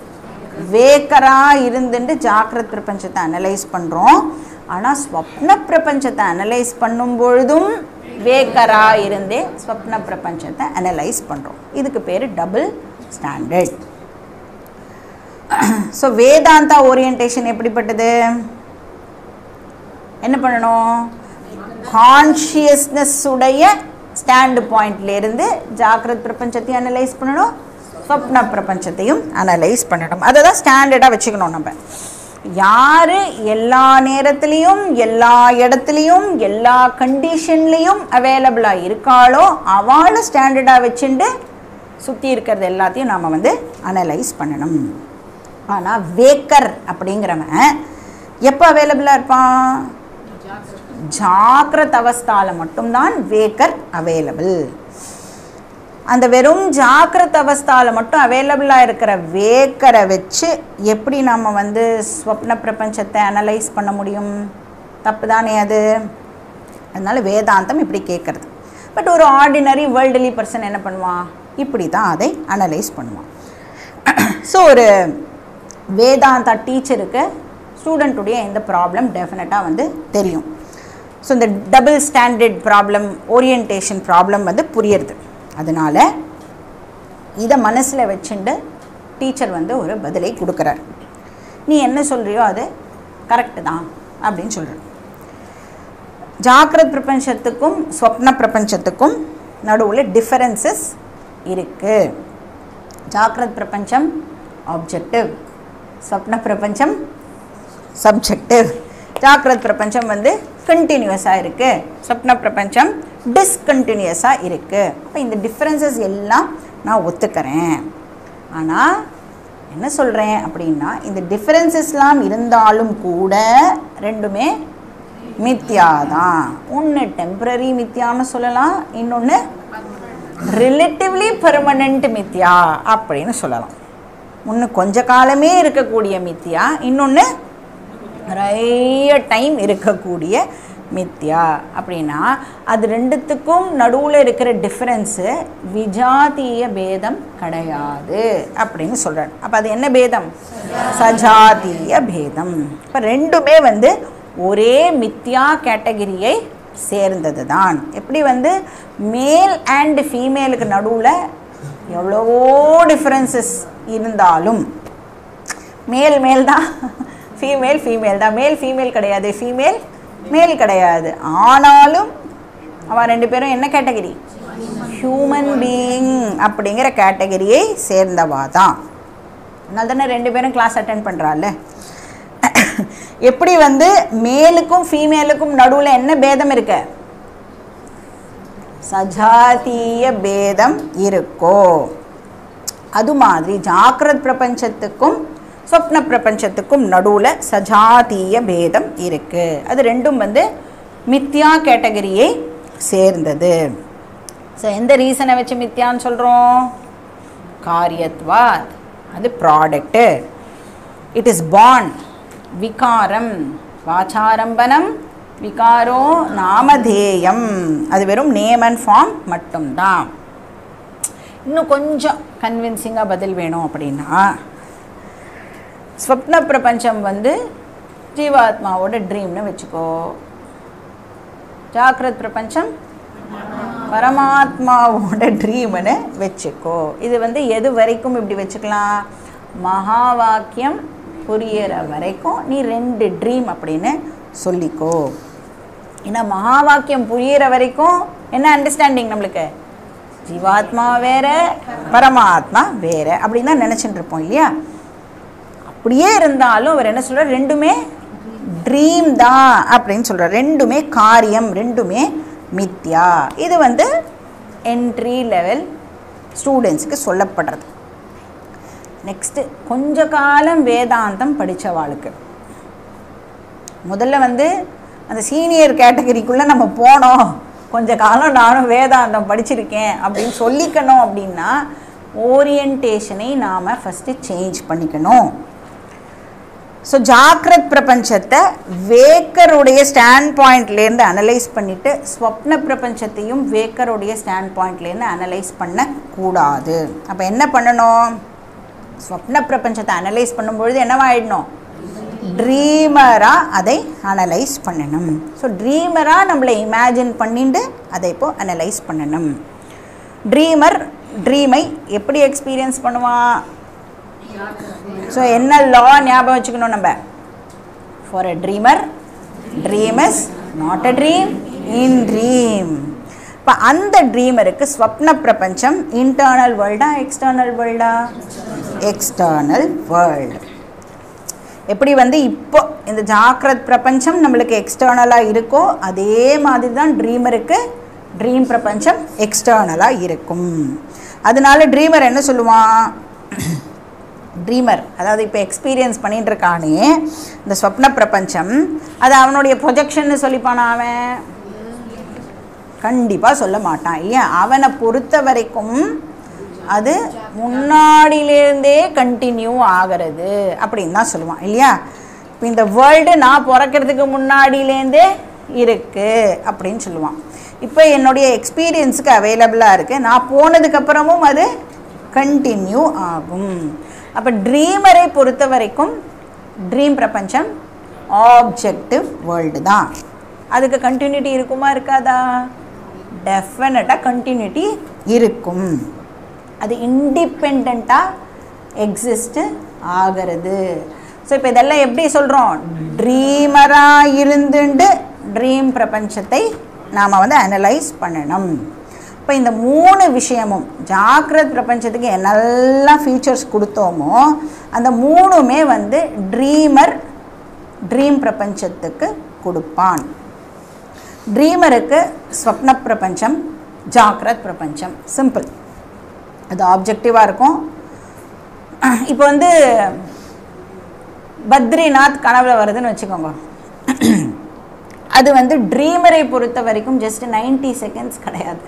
வேக்கராக இருந்துட்டு ஜாக்கிரத் பிரபஞ்சத்தை அனலைஸ் பண்ணுறோம் ஆனால் ஸ்வப்ன பிரபஞ்சத்தை அனலைஸ் பண்ணும் பொழுதும் வேக்கராக இருந்தே ஸ்வப்ன பிரபஞ்சத்தை அனலைஸ் பண்ணுறோம் இதுக்கு பேர் double standard so Vedanta orientation எப்படிப்பட்டது என்ன பண்ணணும் கான்ஷியஸ்னஸ் உடைய ஸ்டாண்டு பாயிண்ட்லேருந்து ஜாக்கிரத் பிரபஞ்சத்தையும் அனலைஸ் பண்ணணும் ஸ்வப்ன பிரபஞ்சத்தையும் அனலைஸ் பண்ணணும் அதை தான் ஸ்டாண்டர்டாக வச்சுக்கணும் நம்ம யார் எல்லா நேரத்துலேயும் எல்லா இடத்துலையும் எல்லா கண்டிஷன்லேயும் அவைலபிளாக இருக்காளோ அவளை ஸ்டாண்டர்டாக வச்சுட்டு சுற்றி இருக்கிறது எல்லாத்தையும் நாம் வந்து அனலைஸ் பண்ணணும் ஆனால் வேக்கர் அப்படிங்கிறவன் எப்போ அவைலபிளாக இருப்பான் ஜாக்கிரத் அவஸ்தாவில் மட்டும்தான் வேக்கர் அவைலபிள் அந்த வெறும் ஜாக்கிரத் அவஸ்தாவில் மட்டும் அவைலபிளாக இருக்கிற வேக்கரை வச்சு எப்படி நம்ம வந்து ஸ்வப்ன பிரபஞ்சத்தை அனலைஸ் பண்ண முடியும் தப்பு தானே அது அதனால வேதாந்தம் இப்படி கேட்குறது பட் ஒரு ஆர்டினரி வேர்ல்டுலி பர்சன் என்ன பண்ணுவான் இப்படி தான் அதை அனலைஸ் பண்ணுவான் ஸோ ஒரு வேதாந்தா டீச்சருக்கு ஸ்டூடெண்ட்டுடைய இந்த ப்ராப்ளம் டெஃபினட்டாக வந்து தெரியும் ஸோ இந்த double standard problem orientation problem வந்து புரியுறது அதனால் இதை மனசில் வச்சுண்டு டீச்சர் வந்து ஒரு பதிலை கொடுக்குறார் நீ என்ன சொல்கிறியோ அது கரெக்டு தான் அப்படின்னு சொல்கிறார் ஜாக்கிரத் பிரபஞ்சத்துக்கும் ஸ்வப்ன பிரபஞ்சத்துக்கும் நடுவில் டிஃபரன்சஸ் இருக்குது ஜாக்கிரத் பிரபஞ்சம் ஆப்ஜெக்டிவ் ஸ்வப்ன பிரபஞ்சம் சப்ஜெக்டிவ் ஜாக்கிரத் பிரபஞ்சம் வந்து கண்டினியூஸாக இருக்குது ஸ்வப்ன பிரபஞ்சம் டிஸ்கண்டினியூஸாக இருக்குது அப்போ இந்த டிஃப்ரென்சஸ் எல்லாம் நான் ஒத்துக்கிறேன் ஆனால் என்ன சொல்கிறேன் அப்படின்னா இந்த டிஃப்ரென்சஸ்லாம் இருந்தாலும் கூட ரெண்டுமே மித்யா தான் ஒன்று டெம்பரரி மித்யான்னு சொல்லலாம் இன்னொன்று ரிலேட்டிவ்லி பெர்மனண்ட் மித்யா அப்படின்னு சொல்லலாம் ஒன்று கொஞ்ச காலமே இருக்கக்கூடிய மித்யா இன்னொன்று நிறைய டைம் இருக்கக்கூடிய மித்யா அப்படின்னா அது ரெண்டுத்துக்கும் நடுவில் இருக்கிற டிஃப்ரென்ஸு விஜாத்திய பேதம் கிடையாது அப்படின்னு சொல்கிறார் அப்போ அது என்ன பேதம் சஜாத்திய பேதம் இப்போ ரெண்டுமே வந்து ஒரே மித்யா கேட்டகரியை சேர்ந்தது தான் எப்படி வந்து மேல் அண்ட் ஃபீமேலுக்கு நடுவில் எவ்வளவோ டிஃப்ரென்சஸ் இருந்தாலும் மேல் மேல் தான் ஃபீமேல் ஃபீமேல் தான் மேல் ஃபீமேல் கிடையாது ஃபீமேல் மேல் கிடையாது ஆனாலும் அவன் ரெண்டு பேரும் என்ன கேட்டகரி ஹியூமன் பீயிங் அப்படிங்கிற கேட்டகரியை சேர்ந்தவா தான் அதனால தானே ரெண்டு பேரும் கிளாஸ் அட்டன் பண்ணுறாள்ல எப்படி வந்து மேலுக்கும் ஃபீமேலுக்கும் நடுவில் என்ன பேதம் இருக்கு சஜாத்திய பேதம் இருக்கோ அது மாதிரி ஜாக்கிரத் பிரபஞ்சத்துக்கும் சொப்ன பிரபஞ்சத்துக்கும் நடுவில் சஜாத்திய பேதம் இருக்குது அது ரெண்டும் வந்து மித்யா கேட்டகரியை சேர்ந்தது ஸோ எந்த ரீசனை வச்சு மித்யான்னு சொல்கிறோம் காரியத்வாத் அது ப்ராடக்ட்டு இட் இஸ் பான் விகாரம் வாச்சாரம்பனம் விகாரோ நாமதேயம் அது வெறும் நேம் அண்ட் ஃபார்ம் மட்டும்தான் இன்னும் கொஞ்சம் கன்வின்சிங்காக பதில் வேணும் அப்படின்னா ஸ்வப்ன பிரபஞ்சம் வந்து ஜீவாத்மாவோட ட்ரீம்னு வச்சுக்கோ ஜாக்கிரத் பிரபஞ்சம் பரமாத்மாவோட ட்ரீம்னு வச்சுக்கோ இது வந்து எது வரைக்கும் இப்படி வச்சுக்கலாம் மகா வாக்கியம் புரியற வரைக்கும் நீ ரெண்டு ட்ரீம் அப்படின்னு சொல்லிக்கோ ஏன்னா மகா வாக்கியம் புரியிற வரைக்கும் என்ன அண்டர்ஸ்டாண்டிங் நம்மளுக்கு ஜீவாத்மா வேற பரமாத்மா வேற அப்படின்னு தான் நினச்சிட்டு இருப்போம் இல்லையா அப்படியே இருந்தாலும் அவர் என்ன சொல்கிறார் ரெண்டுமே ட்ரீம் தான் அப்படின்னு சொல்கிறார் ரெண்டுமே காரியம் ரெண்டுமே மித்யா இது வந்து என்ட்ரி லெவல் ஸ்டூடெண்ட்ஸுக்கு சொல்லப்படுறது நெக்ஸ்ட்டு கொஞ்ச காலம் வேதாந்தம் படித்தவாளுக்கு முதல்ல வந்து அந்த சீனியர் கேட்டகரிக்குள்ளே நம்ம போனோம் கொஞ்ச காலம் நானும் வேதாந்தம் படிச்சிருக்கேன் அப்படின்னு சொல்லிக்கணும் அப்படின்னா ஓரியன்டேஷனை நாம் ஃபஸ்ட்டு சேஞ்ச் பண்ணிக்கணும் ஸோ ஜாக்கிரத் பிரபஞ்சத்தை வேக்கருடைய ஸ்டாண்ட் பாயிண்ட்லேருந்து அனலைஸ் பண்ணிவிட்டு ஸ்வப்ன பிரபஞ்சத்தையும் வேக்கருடைய ஸ்டாண்ட் பாயிண்ட்லேருந்து அனலைஸ் பண்ணக்கூடாது அப்போ என்ன பண்ணணும் ஸ்வப்ன பிரபஞ்சத்தை அனலைஸ் பண்ணும்பொழுது என்னவாயிடணும் ட்ரீமராக அதை அனலைஸ் பண்ணணும் ஸோ ட்ரீமராக நம்மளை இமேஜின் பண்ணிட்டு அதை இப்போ அனலைஸ் பண்ணணும் ட்ரீமர் ட்ரீமை எப்படி எக்ஸ்பீரியன்ஸ் பண்ணுவான் ஸோ என்ன லா ஞாபகம் வச்சுக்கணும் நம்ம for a dreamer dream is not a dream in dream இப்போ அந்த ட்ரீமருக்கு ஸ்வப்ன பிரபஞ்சம் இன்டர்னல் வேர்ல்டா எக்ஸ்டர்னல் வேர்ல்டா எக்ஸ்டர்னல் வேர்ல்டு எப்படி வந்து இப்போ இந்த ஜாக்கிரத் பிரபஞ்சம் நம்மளுக்கு எக்ஸ்டர்னலாக இருக்கோ அதே மாதிரி தான் ட்ரீமருக்கு ட்ரீம் பிரபஞ்சம் எக்ஸ்டர்னலாக இருக்கும் அதனால ட்ரீமர் என்ன சொல்லுவான் ட்ரீமர் அதாவது இப்போ எக்ஸ்பீரியன்ஸ் பண்ணிட்டு இருக்கானே இந்த ஸ்வப்ன பிரபஞ்சம் அது அவனுடைய ப்ரொஜெக்ஷன்னு சொல்லிப்பானா அவன் கண்டிப்பாக சொல்ல மாட்டான் இல்லையா அவனை பொறுத்த வரைக்கும் அது முன்னாடியிலேருந்தே கண்டினியூ ஆகிறது அப்படின்னு தான் சொல்லுவான் இல்லையா இப்போ இந்த வேர்ல்டு நான் பிறக்கிறதுக்கு முன்னாடியிலேருந்தே இருக்குது அப்படின்னு சொல்லுவான் இப்போ என்னுடைய எக்ஸ்பீரியன்ஸுக்கு அவைலபிளாக இருக்குது நான் போனதுக்கப்புறமும் அது கண்டினியூ ஆகும் அப்போ ட்ரீமரை பொறுத்த வரைக்கும் ட்ரீம் பிரபஞ்சம் ஆப்ஜெக்டிவ் வேர்ல்டு தான் அதுக்கு கண்டினியூட்டி இருக்குமா இருக்காதா டெஃபினட்டாக கண்டினியூட்டி இருக்கும் அது இண்டிபெண்ட்டாக எக்ஸிஸ்ட் ஆகிறது ஸோ இப்போ இதெல்லாம் எப்படி சொல்கிறோம் ட்ரீமராக இருந்துட்டு ட்ரீம் பிரபஞ்சத்தை நாம் வந்து அனலைஸ் பண்ணணும் இப்போ இந்த மூணு விஷயமும் ஜாக்கிரத் பிரபஞ்சத்துக்கு என்னெல்லாம் ஃபீச்சர்ஸ் கொடுத்தோமோ அந்த மூணுமே வந்து ட்ரீமர் ட்ரீம் பிரபஞ்சத்துக்கு கொடுப்பான் ட்ரீமருக்கு ஸ்வப்ன பிரபஞ்சம் ஜாக்கிரத் பிரபஞ்சம் சிம்பிள் அது ஆப்ஜெக்டிவாக இருக்கும் இப்போ வந்து பத்ரிநாத் கனவுல வருதுன்னு வச்சுக்கோங்க அது வந்து ட்ரீமரை பொறுத்த வரைக்கும் ஜஸ்ட் 90 செகண்ட்ஸ் கிடையாது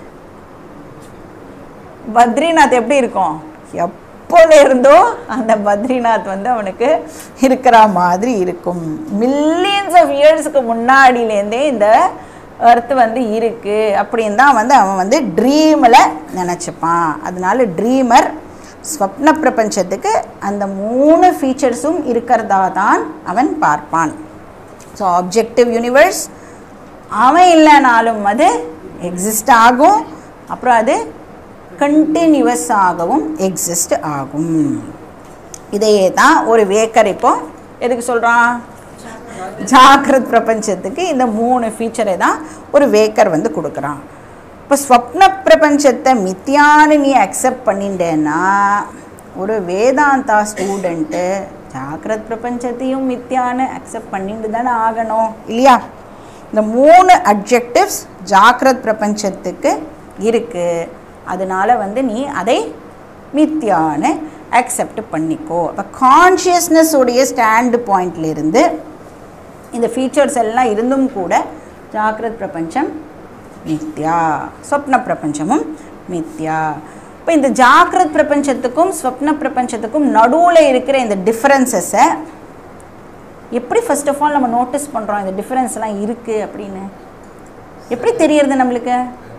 பத்ரிநாத் எப்படி இருக்கும் எப்போல இருந்தோ அந்த பத்ரிநாத் வந்து அவனுக்கு இருக்கிற மாதிரி இருக்கும் மில்லியன்ஸ் ஆஃப் இயர்ஸ்க்கு முன்னாடியிலேருந்தே இந்த எர்த் வந்து இருக்கு அப்படின்னு தான் வந்து அவன் வந்து ட்ரீமில் நினச்சிப்பான் அதனால ட்ரீமர் ஸ்வப்ன பிரபஞ்சத்துக்கு அந்த மூணு ஃபீச்சர்ஸும் இருக்கிறதா தான் அவன் பார்ப்பான் ஸோ ஆப்ஜெக்டிவ் யூனிவர்ஸ் அவன் இல்லைனாலும் அது எக்ஸிஸ்ட் ஆகும் அப்புறம் அது கண்டினியூவஸ் ஆகவும் எக்ஸிஸ்ட் ஆகும் இதையே தான் ஒரு வேக்கர் இப்போ எதுக்கு சொல்கிறான் ஜாக்கிரத் பிரபஞ்சத்துக்கு இந்த மூணு ஃபீச்சரை தான் ஒரு வேக்கர் வந்து கொடுக்குறான் இப்போ ஸ்வப்ன பிரபஞ்சத்தை மித்தியான்னு நீ அக்செப்ட் பண்ணிட்டேன்னா ஒரு வேதாந்தா ஸ்டூடெண்ட்டு ஜாக்கிரத் பிரபஞ்சத்தையும் மித்தியான்னு அக்செப்ட் பண்ணிட்டு தானே ஆகணும் இல்லையா இந்த மூணு அப்ஜெக்டிவ்ஸ் ஜாக்கிரத் பிரபஞ்சத்துக்கு இருக்குது அதனால வந்து நீ அதை மித்தியான்னு அக்செப்ட் பண்ணிக்கோ இப்போ கான்ஷியஸ்னஸ் உடைய ஸ்டாண்டு பாயிண்ட்லேருந்து இந்த ஃபீச்சர்ஸ் எல்லாம் இருந்தும் கூட ஜாக்கிரத் பிரபஞ்சம் மித்யா சொப்ன பிரபஞ்சமும் மித்யா இப்போ இந்த ஜாக்கிரத் பிரபஞ்சத்துக்கும் ஸ்வப்ன பிரபஞ்சத்துக்கும் நடுவில் இருக்கிற இந்த டிஃப்ரென்சஸை எப்படி ஃபர்ஸ்ட் ஆஃப் ஆல் நம்ம நோட்டீஸ் பண்ணுறோம் இந்த டிஃப்ரென்ஸ்லாம் இருக்குது அப்படின்னு எப்படி தெரியறது நம்மளுக்கு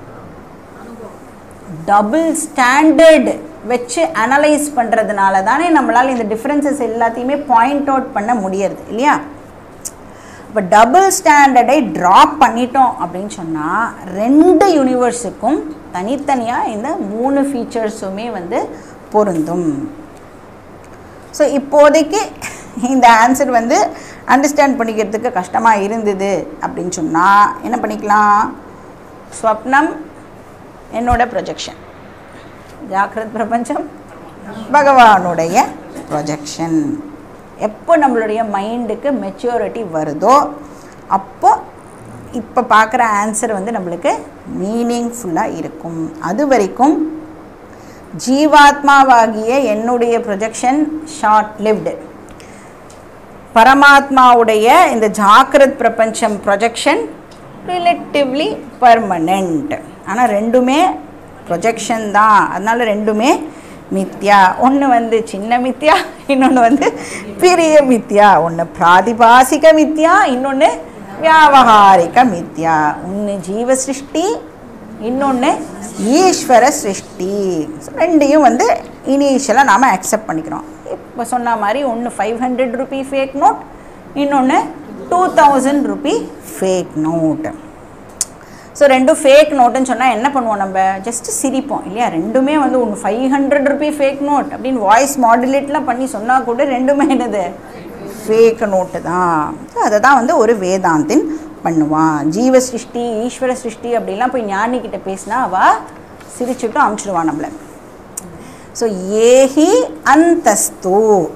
டபுள் ஸ்டாண்டர்ட் வச்சு அனலைஸ் பண்ணுறதுனால தானே நம்மளால் இந்த டிஃப்ரென்சஸ் எல்லாத்தையுமே பாயிண்ட் அவுட் பண்ண முடியறது இல்லையா இப்போ டபுள் ஸ்டாண்டர்டை ட்ராப் பண்ணிட்டோம் அப்படின்னு சொன்னால் ரெண்டு யூனிவர்ஸுக்கும் தனித்தனியாக இந்த மூணு ஃபீச்சர்ஸுமே வந்து பொருந்தும் ஸோ இப்போதைக்கு இந்த ஆன்சர் வந்து அண்டர்ஸ்டாண்ட் பண்ணிக்கிறதுக்கு கஷ்டமாக இருந்தது அப்படின்னு சொன்னால் என்ன பண்ணிக்கலாம் ஸ்வப்னம் என்னோட ப்ரொஜெக்ஷன் ஜாக்கிரத் பிரபஞ்சம் பகவானுடைய ப்ரொஜெக்ஷன் எப்போ நம்மளுடைய மைண்டுக்கு மெச்சூரிட்டி வருதோ அப்போ இப்போ பார்க்குற ஆன்சர் வந்து நம்மளுக்கு மீனிங்ஃபுல்லாக இருக்கும் அது வரைக்கும் ஜீவாத்மாவாகிய என்னுடைய ப்ரொஜெக்ஷன் ஷார்ட் லிவ்டு பரமாத்மாவுடைய இந்த ஜாக்கிரத் பிரபஞ்சம் ப்ரொஜெக்ஷன் ரிலேட்டிவ்லி பர்மனெண்ட் ஆனால் ரெண்டுமே ப்ரொஜெக்ஷன் தான் அதனால ரெண்டுமே மித்யா ஒன்று வந்து சின்ன மித்யா இன்னொன்று வந்து பெரிய மித்யா ஒன்று பிராதிபாசிக மித்யா இன்னொன்று வியாவகாரிக மித்யா ஒன்று ஜீவ சிருஷ்டி இன்னொன்று ஈஸ்வர சிருஷ்டி So, ரெண்டையும் வந்து இனிஷியலாக நாம் அக்செப்ட் பண்ணிக்கிறோம் இப்போ சொன்ன மாதிரி ஒன்று five hundred rupee fake note இன்னொன்று two thousand rupee fake note so ரெண்டும் ஃபேக் நோட்டுன்னு சொன்னால் என்ன பண்ணுவோம் நம்ம ஜஸ்ட்டு சிரிப்போம் இல்லையா ரெண்டுமே வந்து ஒன்று five hundred rupee fake note அப்படின்னு வாய்ஸ் மாடுலேட்லாம் பண்ணி சொன்னால் கூட ரெண்டுமே என்னது ஃபேக் நோட்டு தான் ஸோ அதை தான் வந்து ஒரு வேதாந்தின் பண்ணுவான் ஜீவ சிருஷ்டி ஈஸ்வர சிருஷ்டி அப்படிலாம் போய் ஞானிக்கிட்ட பேசினா அவள் சிரிச்சுட்டும் அமுச்சிடுவான் நம்மளை ஸோ ஏஹி அந்தஸ்து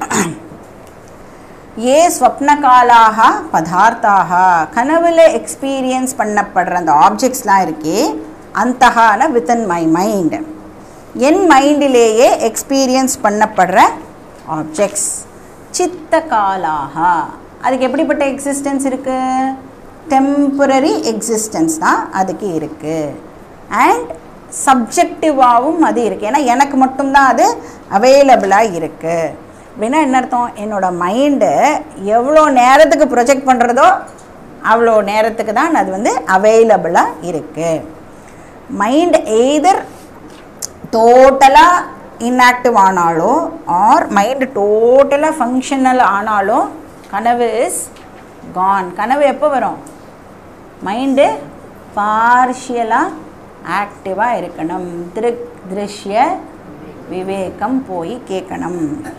ஏ ஸ்வப்னகாலாக பதார்த்தாக கனவுல எக்ஸ்பீரியன்ஸ் பண்ணப்படுற அந்த ஆப்ஜெக்ட்ஸ்லாம் இருக்கே அந்தகான வித்தின் மை மைண்ட் என் மைண்டிலேயே எக்ஸ்பீரியன்ஸ் பண்ணப்படுற ஆப்ஜெக்ட்ஸ் சித்த காலாக அதுக்கு எப்படிப்பட்ட எக்ஸிஸ்டன்ஸ் இருக்குது டெம்பரரி எக்ஸிஸ்டன்ஸ் தான் அதுக்கு இருக்குது அண்ட் சப்ஜெக்டிவாகவும் அது இருக்குது ஏன்னா எனக்கு மட்டும்தான் அது அவைலபிளாக இருக்குது அப்படின்னா என்ன அர்த்தம் என்னோட மைண்டு எவ்வளோ நேரத்துக்கு ப்ரொஜெக்ட் பண்ணுறதோ அவ்வளோ நேரத்துக்கு தான் அது வந்து அவைலபிளாக இருக்குது மைண்ட் எய்தர் டோட்டலாக இன்ஆக்டிவ் ஆனாலோ ஆர் மைண்டு டோட்டலாக ஃபங்க்ஷனல் ஆனாலோ கனவு இஸ் கான் கனவு எப்போ வரும் மைண்டு பார்ஷியலாக ஆக்டிவாக இருக்கணும் திருக் திருஷ்ய விவேகம் போய் கேட்கணும்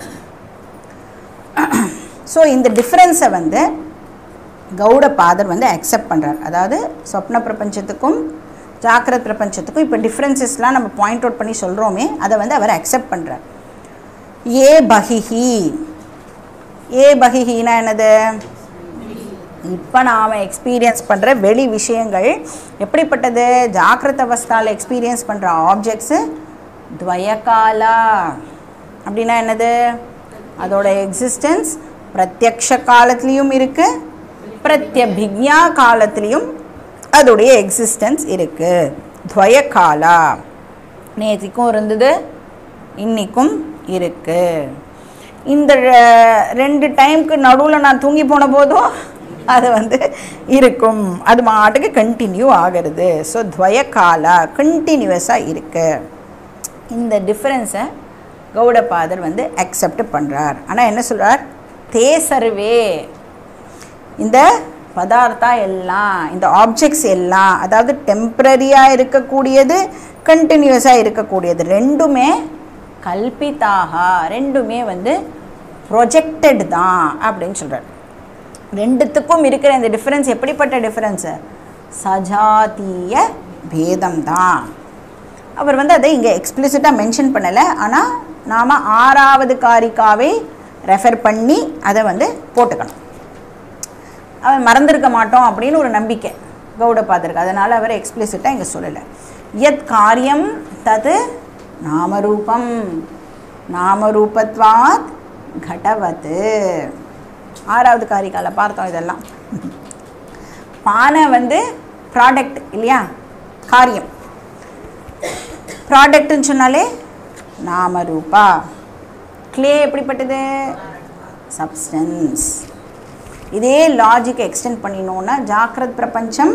ஸோ இந்த டிஃப்ரென்ஸை வந்து கௌடபாதர் வந்து அக்செப்ட் பண்ணுறார் அதாவது சொப்ன பிரபஞ்சத்துக்கும் ஜாக்கிரத் பிரபஞ்சத்துக்கும் இப்போ டிஃப்ரென்சஸ்லாம் நம்ம பாயிண்ட் அவுட் பண்ணி சொல்கிறோமே அதை வந்து அவர் அக்செப்ட் பண்ணுறார் ஏ பகிஹி ஏ பகிஹினா என்னது இப்போ நாம் எக்ஸ்பீரியன்ஸ் பண்ணுற வெளி விஷயங்கள் எப்படிப்பட்டது ஜாக்கிரத அவஸ்தாவில் எக்ஸ்பீரியன்ஸ் பண்ணுற ஆப்ஜெக்ட்ஸு துவயகாலா அப்படின்னா என்னது அதோட எக்ஸிஸ்டன்ஸ் பிரத்யக்ஷ காலத்துலேயும் இருக்குது பிரத்யபிக்ஞா காலத்துலேயும் அதோடைய எக்ஸிஸ்டன்ஸ் இருக்குது துவயகாலா நேத்திக்கும் இருந்தது இன்றைக்கும் இருக்குது இந்த ரெ- ரெண்டு டைம்க்கு நடுவில் நான் தூங்கி போன போதும் அது வந்து இருக்கும் அது மாட்டுக்கு கண்டினியூ ஆகிறது ஸோ துவயகாலா கண்டினியூவஸாக இருக்கு இந்த டிஃப்ரென்ஸை கௌடபாதர் வந்து அக்செப்ட் பண்ணுறார் ஆனால் என்ன சொல்கிறார் தே சர்வே இந்த பதார்த்தா எல்லாம் இந்த ஆப்ஜெக்ட்ஸ் எல்லாம் அதாவது டெம்ப்ரரியாக இருக்கக்கூடியது கண்டினியூஸாக இருக்கக்கூடியது ரெண்டுமே கல்பிதாக ரெண்டுமே வந்து ப்ரொஜெக்டட் தான் அப்படின்னு சொல்கிறார் ரெண்டுத்துக்கும் இருக்கிற இந்த டிஃப்ரென்ஸ் எப்படிப்பட்ட டிஃப்ரென்ஸு சஜாத்திய பேதம் தான் அவர் வந்து அதை இங்கே எக்ஸ்பிளிசிட்டாக மென்ஷன் பண்ணலை ஆனால் நாம் ஆறாவது காரிக்காவை ரெஃபர் பண்ணி அதை வந்து போட்டுக்கணும் அவன் மறந்திருக்க மாட்டோம் அப்படின்னு ஒரு நம்பிக்கை கௌடபாதருக்கு அதனால் அவர் எக்ஸ்பிளிசிட்டாக இங்கே சொல்லலை யத் காரியம் தது நாமரூபம் நாமரூபத்வாத் கடவத்து ஆறாவது காரிக்கால பார்த்தோம் இதெல்லாம் பானை வந்து ப்ராடக்ட் இல்லையா காரியம் ப்ராடக்ட்னு சொன்னாலே நாமரூபா க்ளே எப்படிப்பட்டது சப்ஸ்டன்ஸ் இதே லாஜிக் எக்ஸ்டெண்ட் பண்ணினோன்னா ஜாக்கிரத் பிரபஞ்சம்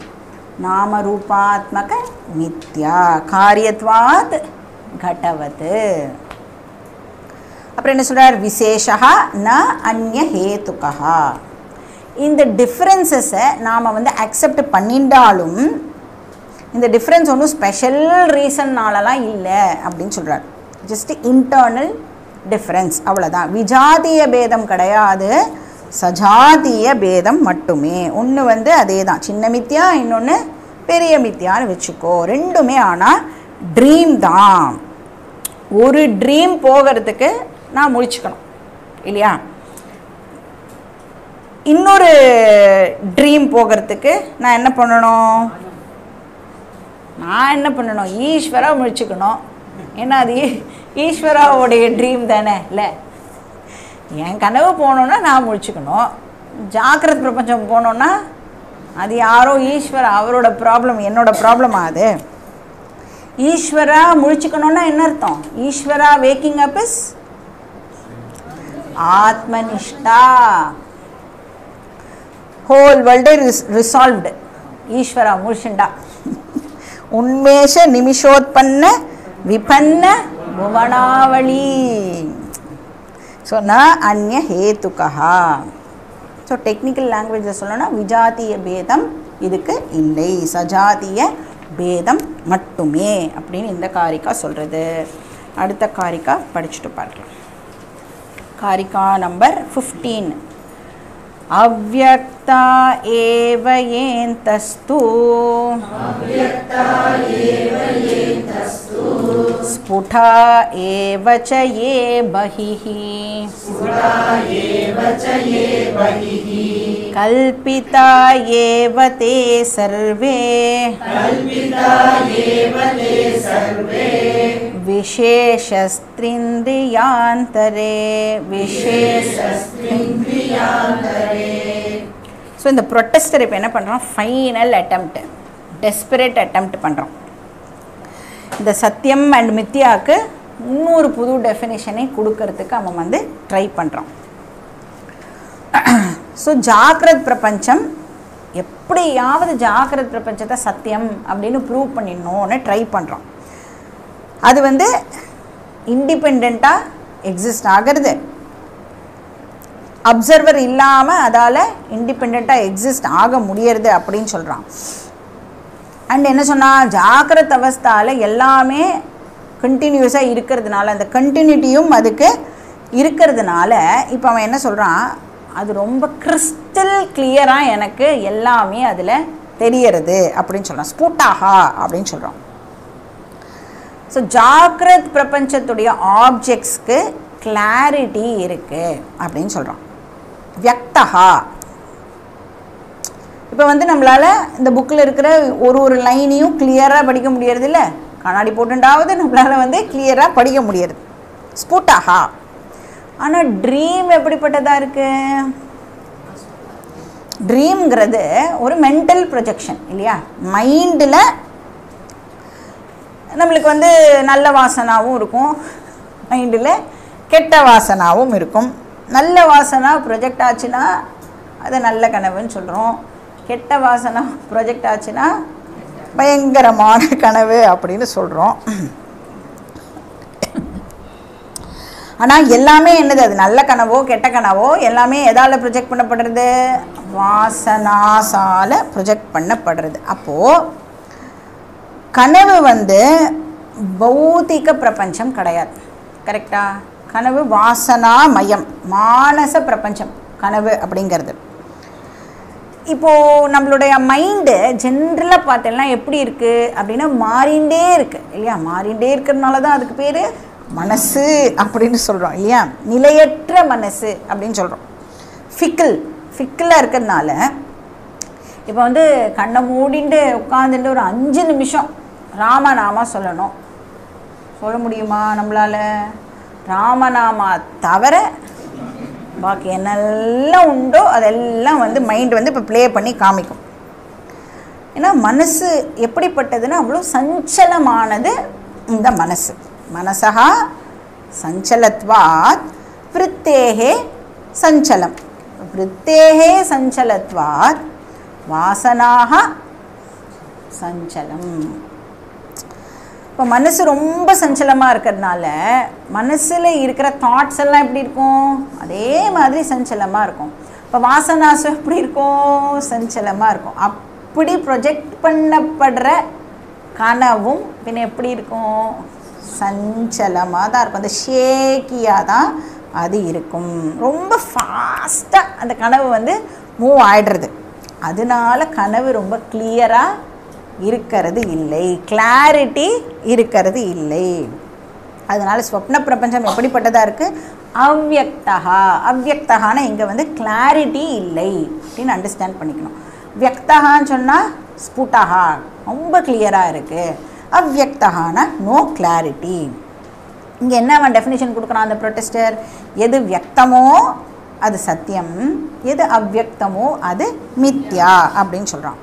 நாமரூபாத்மக மித்யா காரியத்வாத் கடவது அப்புறம் என்ன சொல்றார் விசேஷா ந அந்நிய ஹேத்துக்கா இந்த டிஃப்ரென்சஸை நாம் வந்து அக்செப்ட் பண்ணிட்டாலும் இந்த டிஃப்ரென்ஸ் ஒன்றும் ஸ்பெஷல் ரீசன்னாலலாம் இல்லை அப்படின்னு சொல்கிறார் ஜஸ்ட் இன்டர்னல் டிஃப்ரென்ஸ் அவ்வளோதான் விஜாதிய பேதம் கிடையாது சஜாதிய பேதம் மட்டுமே ஒன்று வந்து அதே தான் சின்ன மித்தியா இன்னொன்று பெரிய மித்தியான்னு வச்சுக்கோ ரெண்டுமே ஆனால் ட்ரீம் தான் ஒரு ட்ரீம் போகிறதுக்கு நான் முழிச்சுக்கணும் இல்லையா இன்னொரு ட்ரீம் போகிறதுக்கு நான் என்ன பண்ணணும் நான் என்ன பண்ணணும் ஈஸ்வரா முழிச்சுக்கணும் ஏன்னா அது ஈ- ஈஸ்வராவுடைய ட்ரீம் தானே இல்லை என் கனவு போகணுன்னா நான் முழிச்சுக்கணும் ஜாக்கிரத் பிரபஞ்சம் போனோன்னா அது யாரோ ஈஸ்வரா அவரோட ப்ராப்ளம் என்னோட ப்ராப்ளமா அது ஈஸ்வரா முழிச்சுக்கணும்னா என்ன அர்த்தம் ஈஸ்வரா வேக்கிங் அப் இஸ் ஆத்மனிஷ்டா ஹோல் வேர்ல்டு ரிசால்வ்டு ஈஸ்வரா முழிச்சுண்டா உன்மேஷ நிமிஷோத்பன்ன விபன்ன புவனாவளி ஸோ ந அந்நிய ஹேத்துக்கா ஸோ டெக்னிக்கல் லாங்குவேஜில் சொல்லணும்னா விஜாத்திய பேதம் இதுக்கு இல்லை சஜாத்திய பேதம் மட்டுமே அப்படின்னு இந்த காரிக்கா சொல்கிறது அடுத்த காரிக்கா படிச்சுட்டு பார்க்கலாம் காரிக்கா நம்பர் ஃபிஃப்டீன் अव्यक्ता एव येन्तस्तु स्फुटा एव च ये बहिः कल्पिता एव ते सर्वे विशेषस्त्रिन्द्रियान्तरे विशेषस्त्रिन्द्रियान्तरे ஸோ இந்த ப்ரொட்டஸ்டர் இப்போ என்ன பண்ணுறோம் ஃபைனல் attempt டெஸ்பரேட் attempt பண்ணுறோம் இந்த சத்தியம் அண்ட் மித்யாவுக்கு இன்னொரு புது டெஃபினேஷனை கொடுக்கறதுக்கு அவன் வந்து ட்ரை பண்ணுறான் ஸோ ஜாக்கிரத் பிரபஞ்சம் எப்படியாவது ஜாக்கிரத் பிரபஞ்சத்தை சத்தியம் அப்படின்னு ப்ரூவ் பண்ணிடணும்னு ட்ரை பண்ணுறோம் அது வந்து இண்டிபெண்ட்டாக எக்ஸிஸ்ட் ஆகிறது அப்சர்வர் இல்லாமல் அதால் இண்டிபெண்ட்டாக எக்ஸிஸ்ட் ஆக முடியறது அப்படின்னு சொல்கிறான் அண்ட் என்ன சொன்னா ஜாக்கிரத் அவஸ்தாவில் எல்லாமே கண்டினியூஸாக இருக்கிறதுனால அந்த கண்டினியூட்டியும் அதுக்கு இருக்கிறதுனால இப்போ அவன் என்ன சொல்கிறான் அது ரொம்ப கிறிஸ்டல் கிளியராக எனக்கு எல்லாமே அதில் தெரியறது அப்படின்னு சொல்கிறான் ஸ்புட்டாஹா அப்படின்னு சொல்கிறான் ஸோ ஜாக்கிரத் பிரபஞ்சத்துடைய ஆப்ஜெக்ட்ஸ்க்கு கிளாரிட்டி இருக்குது அப்படின்னு சொல்கிறான் வியக்தஹா இப்போ வந்து நம்மளால் இந்த புக்கில் இருக்கிற ஒரு ஒரு லைனையும் கிளியராக படிக்க முடியறது இல்லை கண்ணாடி போட்டுண்டாவது நம்மளால் வந்து கிளியராக படிக்க முடியறது ஸ்புட்டாஹா ஆனால் ட்ரீம் எப்படிப்பட்டதாக இருக்குது ட்ரீம்ங்கிறது ஒரு மென்டல் ப்ரொஜெக்ஷன் இல்லையா மைண்டில் நம்மளுக்கு வந்து நல்ல வாசனாவும் இருக்கும் மைண்டில் கெட்ட வாசனாவும் இருக்கும் நல்ல வாசனா ப்ரொஜெக்ட் ஆச்சுன்னா அது நல்ல கனவுன்னு சொல்கிறோம் கெட்ட வாசனா ப்ரொஜெக்ட் ஆச்சுன்னா பயங்கரமான கனவு அப்படின்னு சொல்கிறோம் ஆனால் எல்லாமே என்னது அது நல்ல கனவோ கெட்ட கனவோ எல்லாமே எதால் ப்ரொஜெக்ட் பண்ணப்படுறது வாசனாசால ப்ரொஜெக்ட் பண்ணப்படுறது அப்போது கனவு வந்து பௌத்திக பிரபஞ்சம் கிடையாது கரெக்டா கனவு வாசனா மயம் மானச பிரபஞ்சம் கனவு அப்படிங்கிறது இப்போது நம்மளுடைய மைண்டு ஜென்ரலாக பார்த்தோம்னா எப்படி இருக்குது அப்படின்னா மாறிண்டே இருக்குது இல்லையா மாறிண்டே இருக்கிறதுனால தான் அதுக்கு பேர் மனசு அப்படின்னு சொல்கிறோம் இல்லையா நிலையற்ற மனசு அப்படின்னு சொல்கிறோம் ஃபிக்கிள் ஃபிக்கிளாக இருக்கிறதுனால இப்போ வந்து கண்ணை மூடிண்டு உட்காந்துட்டு ஒரு அஞ்சு நிமிஷம் ராமநாமா சொல்லணும் சொல்ல முடியுமா நம்மளால் ராமநாமா தவிர பாக்கி என்னெல்லாம் உண்டோ அதெல்லாம் வந்து மைண்ட் வந்து இப்போ ப்ளே பண்ணி காமிக்கும் ஏன்னா மனசு எப்படிப்பட்டதுன்னா அவ்வளோ சஞ்சலமானது இந்த மனசு மனசா சஞ்சலத்வாத் விருத்தேகே சஞ்சலம் விருத்தேகே சஞ்சலத்வாத் வாசனாக சஞ்சலம் இப்போ மனசு ரொம்ப சஞ்சலமாக இருக்கிறதுனால மனசில் இருக்கிற தாட்ஸ் எல்லாம் எப்படி இருக்கும் அதே மாதிரி சஞ்சலமாக இருக்கும் இப்போ வாசனாசம் எப்படி இருக்கும் சஞ்சலமாக இருக்கும் அப்படி ப்ரொஜெக்ட் பண்ணப்படுற கனவும் பின்ன எப்படி இருக்கும் சஞ்சலமாக தான் இருக்கும் அந்த ஷேக்கியாக தான் அது இருக்கும் ரொம்ப ஃபாஸ்ட்டாக அந்த கனவு வந்து மூவ் ஆயிடுறது அதனால கனவு ரொம்ப கிளியராக இருக்கிறது இல்லை கிளாரிட்டி இருக்கிறது இல்லை அதனால ஸ்வப்ன பிரபஞ்சம் எப்படிப்பட்டதாக இருக்குது அவ்யக்தகா அவ்யக்தகான இங்கே வந்து கிளாரிட்டி இல்லை அப்படின்னு அண்டர்ஸ்டாண்ட் பண்ணிக்கணும் வியக்தகான்னு சொன்னால் ஸ்புட்டகா ரொம்ப கிளியராக இருக்குது அவ்யக்தகான நோ கிளாரிட்டி இங்கே என்ன அவன் டெஃபினேஷன் கொடுக்குறான் அந்த ப்ரொட்டஸ்டர் எது வியக்தமோ அது சத்தியம் எது அவ்யக்தமோ அது மித்யா அப்படின்னு சொல்கிறான்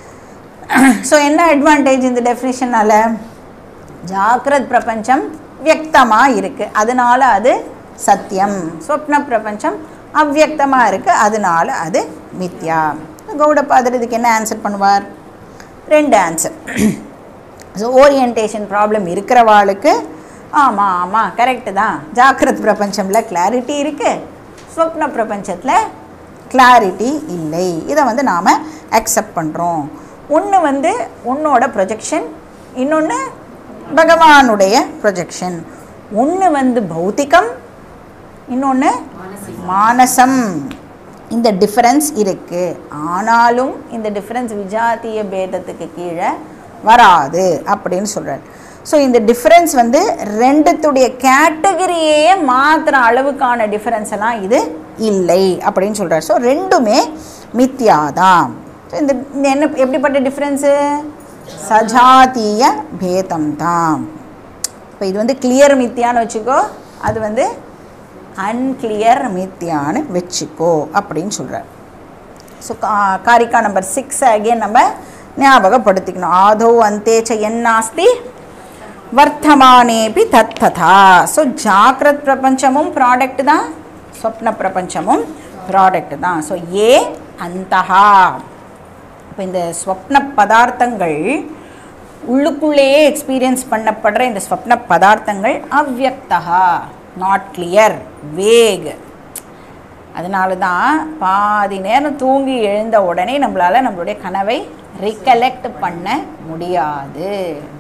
ஸோ என்ன அட்வான்டேஜ் இந்த டெஃபினேஷனால் ஜாக்கிரத் பிரபஞ்சம் வியக்தமாக இருக்குது அதனால அது சத்தியம் சொப்ன பிரபஞ்சம் அவ்வியக்தமாக இருக்குது அதனால அது மித்யா கௌடபாதர் இதுக்கு என்ன ஆன்சர் பண்ணுவார் ரெண்டு ஆன்சர் ஸோ ஓரியன்டேஷன் ப்ராப்ளம் இருக்கிறவாளுக்கு ஆமாம் ஆமாம் கரெக்டு தான் ஜாக்கிரத் பிரபஞ்சமில் கிளாரிட்டி இருக்குது ஸ்வப்ன பிரபஞ்சத்தில் கிளாரிட்டி இல்லை இதை வந்து நாம் அக்செப்ட் பண்ணுறோம் ஒன்று வந்து உன்னோட ப்ரொஜெக்ஷன் இன்னொன்று பகவானுடைய ப்ரொஜெக்ஷன் ஒன்று வந்து பௌத்திகம் இன்னொன்று மானசம் இந்த டிஃப்ரென்ஸ் இருக்குது ஆனாலும் இந்த டிஃப்ரென்ஸ் விஜாத்திய பேதத்துக்கு கீழே வராது அப்படின்னு சொல்கிறார் ஸோ இந்த டிஃப்ரென்ஸ் வந்து ரெண்டுத்துடைய கேட்டகரியே மாத்திர அளவுக்கான டிஃப்ரென்ஸ் எல்லாம் இது இல்லை அப்படின்னு சொல்கிறார் ஸோ ரெண்டுமே மித்யாதான் ஸோ இந்த இந்த என்ன எப்படிப்பட்ட டிஃப்ரென்ஸு சஜாத்திய பேதம் தான் இப்போ இது வந்து கிளியர் மித்தியான்னு வச்சுக்கோ அது வந்து அன்கிளியர் மித்தியான்னு வச்சுக்கோ அப்படின்னு சொல்கிறார் ஸோ கா காரிக்கா நம்பர் சிக்ஸ் அகேன் நம்ம ஞாபகப்படுத்திக்கணும் ஆதோ அந்தே ச என்னாஸ்தி வர்த்தமானேபி தத்ததா ஸோ ஜாக்கிரத் பிரபஞ்சமும் ப்ராடக்ட் தான் சொப்ன பிரபஞ்சமும் ப்ராடக்ட் தான் ஸோ ஏ அந்தஹா இப்போ இந்த ஸ்வப்ன பதார்த்தங்கள் உள்ளுக்குள்ளேயே எக்ஸ்பீரியன்ஸ் பண்ணப்படுற இந்த ஸ்வப்ன பதார்த்தங்கள் அவ்யக்தா நாட் கிளியர் வேக் அதனால தான் பாதி நேரம் தூங்கி எழுந்த உடனே நம்மளால் நம்மளுடைய கனவை ரிகலெக்ட் பண்ண முடியாது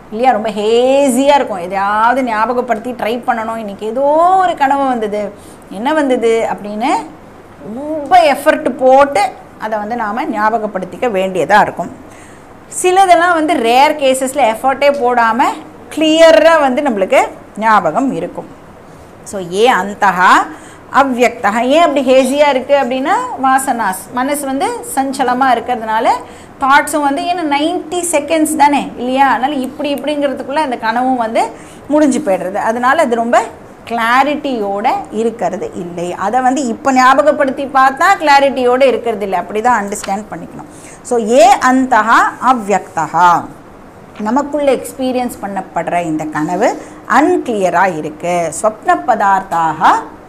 இல்லையா ரொம்ப ஹேஸியாக இருக்கும் எதையாவது ஞாபகப்படுத்தி ட்ரை பண்ணணும் இன்றைக்கி ஏதோ ஒரு கனவு வந்தது என்ன வந்தது அப்படின்னு ரொம்ப எஃபர்ட் போட்டு அதை வந்து நாம் ஞாபகப்படுத்திக்க வேண்டியதாக இருக்கும் சிலதெல்லாம் வந்து ரேர் கேசஸில் எஃபர்ட்டே போடாமல் கிளியராக வந்து நம்மளுக்கு ஞாபகம் இருக்கும் ஸோ ஏ அந்தகா அவ்யக்தா ஏன் அப்படி ஹேசியாக இருக்குது அப்படின்னா வாசனாஸ் மனசு வந்து சஞ்சலமாக இருக்கிறதுனால தாட்ஸும் வந்து ஏன்னா நைன்ட்டி செகண்ட்ஸ் தானே இல்லையா அதனால் இப்படி இப்படிங்கிறதுக்குள்ளே அந்த கனவும் வந்து முடிஞ்சு போய்டுறது அதனால அது ரொம்ப கிளாரிட்டியோட இருக்கிறது இல்லை அதை வந்து இப்போ ஞாபகப்படுத்தி பார்த்தா கிளாரிட்டியோடு இருக்கிறது இல்லை அப்படி தான் அண்டர்ஸ்டாண்ட் பண்ணிக்கணும் ஸோ ஏ அந்தகா அவ்யக்தகா நமக்குள்ளே எக்ஸ்பீரியன்ஸ் பண்ணப்படுற இந்த கனவு அன்கிளியராக இருக்குது ஸ்வப்ன பதார்த்தாக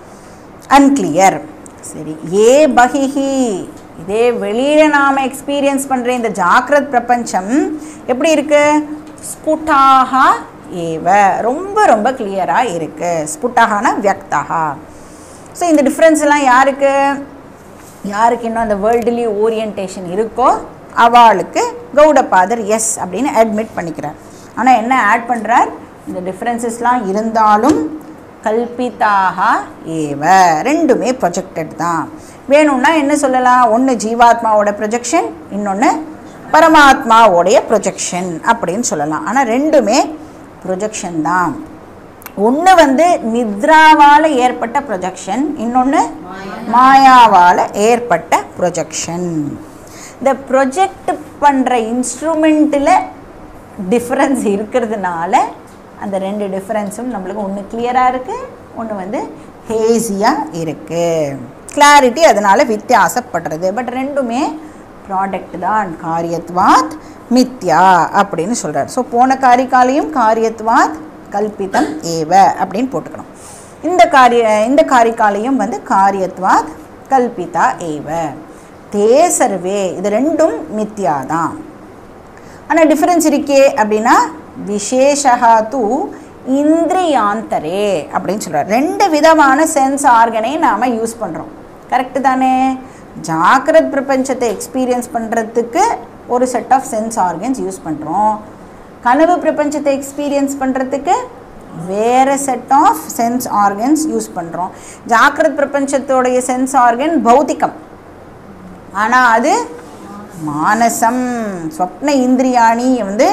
அன்கிளியர் சரி ஏ பகிஹி இதே வெளியில் நாம் எக்ஸ்பீரியன்ஸ் பண்ணுற இந்த ஜாக்கிரத் பிரபஞ்சம் எப்படி இருக்கு ஸ்புட்டாக ஏவ ரொம்ப ரொம்ப கிளியராக இருக்குது ஸ்புட்டாகனா வியக்தகா ஸோ இந்த டிஃப்ரென்ஸ் எல்லாம் யாருக்கு யாருக்கு இன்னும் அந்த வேர்ல்டுலி ஓரியன்டேஷன் இருக்கோ அவளுக்கு கௌடபாதர் எஸ் அப்படின்னு அட்மிட் பண்ணிக்கிறார் ஆனால் என்ன ஆட் பண்ணுறார் இந்த டிஃப்ரென்சஸ்லாம் இருந்தாலும் கல்பிதாக ஏவ ரெண்டுமே ப்ரொஜெக்டட் தான் வேணும்னா என்ன சொல்லலாம் ஒன்று ஜீவாத்மாவோட ப்ரொஜெக்ஷன் இன்னொன்று பரமாத்மாவோடைய ப்ரொஜெக்ஷன் அப்படின்னு சொல்லலாம் ஆனால் ரெண்டுமே ப்ரொஜெக்ஷன் தான் ஒன்று வந்து நித்ராவால் ஏற்பட்ட ப்ரொஜெக்ஷன் இன்னொன்று மாயாவால் ஏற்பட்ட ப்ரொஜெக்ஷன் இந்த ப்ரொஜெக்ட் பண்ணுற இன்ஸ்ட்ருமெண்ட்டில் டிஃப்ரென்ஸ் இருக்கிறதுனால அந்த ரெண்டு டிஃப்ரென்ஸும் நம்மளுக்கு ஒன்று கிளியராக இருக்குது ஒன்று வந்து ஹேஸியாக இருக்குது கிளாரிட்டி அதனால் வித்தியாசப்படுறது பட் ரெண்டுமே ப்ராடக்ட் தான் காரியத்வாத் மித்யா அப்படின்னு சொல்கிறார் ஸோ போன காரிகாலையும் காரியத்வாத் கல்பிதம் ஏவ அப்படின்னு போட்டுக்கணும் இந்த காரிய இந்த காரிகாலையும் வந்து காரியத்வாத் கல்பிதா ஏவ தே சர்வே இது ரெண்டும் மித்யா தான் ஆனால் டிஃப்ரென்ஸ் இருக்கே அப்படின்னா விசேஷா தூ இந்திரியாந்தரே அப்படின்னு சொல்கிறார் ரெண்டு விதமான சென்ஸ் ஆர்கனை நாம் யூஸ் பண்ணுறோம் கரெக்டு தானே ஜாக்கிரத் பிரபஞ்சத்தை எக்ஸ்பீரியன்ஸ் பண்ணுறதுக்கு ஒரு set of sense organs use பண்ணுறோம் கனவு பிரபஞ்சத்தை எக்ஸ்பீரியன்ஸ் பண்ணுறதுக்கு வேறு set of sense organs use பண்ணுறோம் ஜாக்கிரத் பிரபஞ்சத்தோடைய சென்ஸ் ஆர்கன் பௌத்திகம் ஆனால் அது மானசம் ஸ்வப்ன இந்திரியாணி வந்து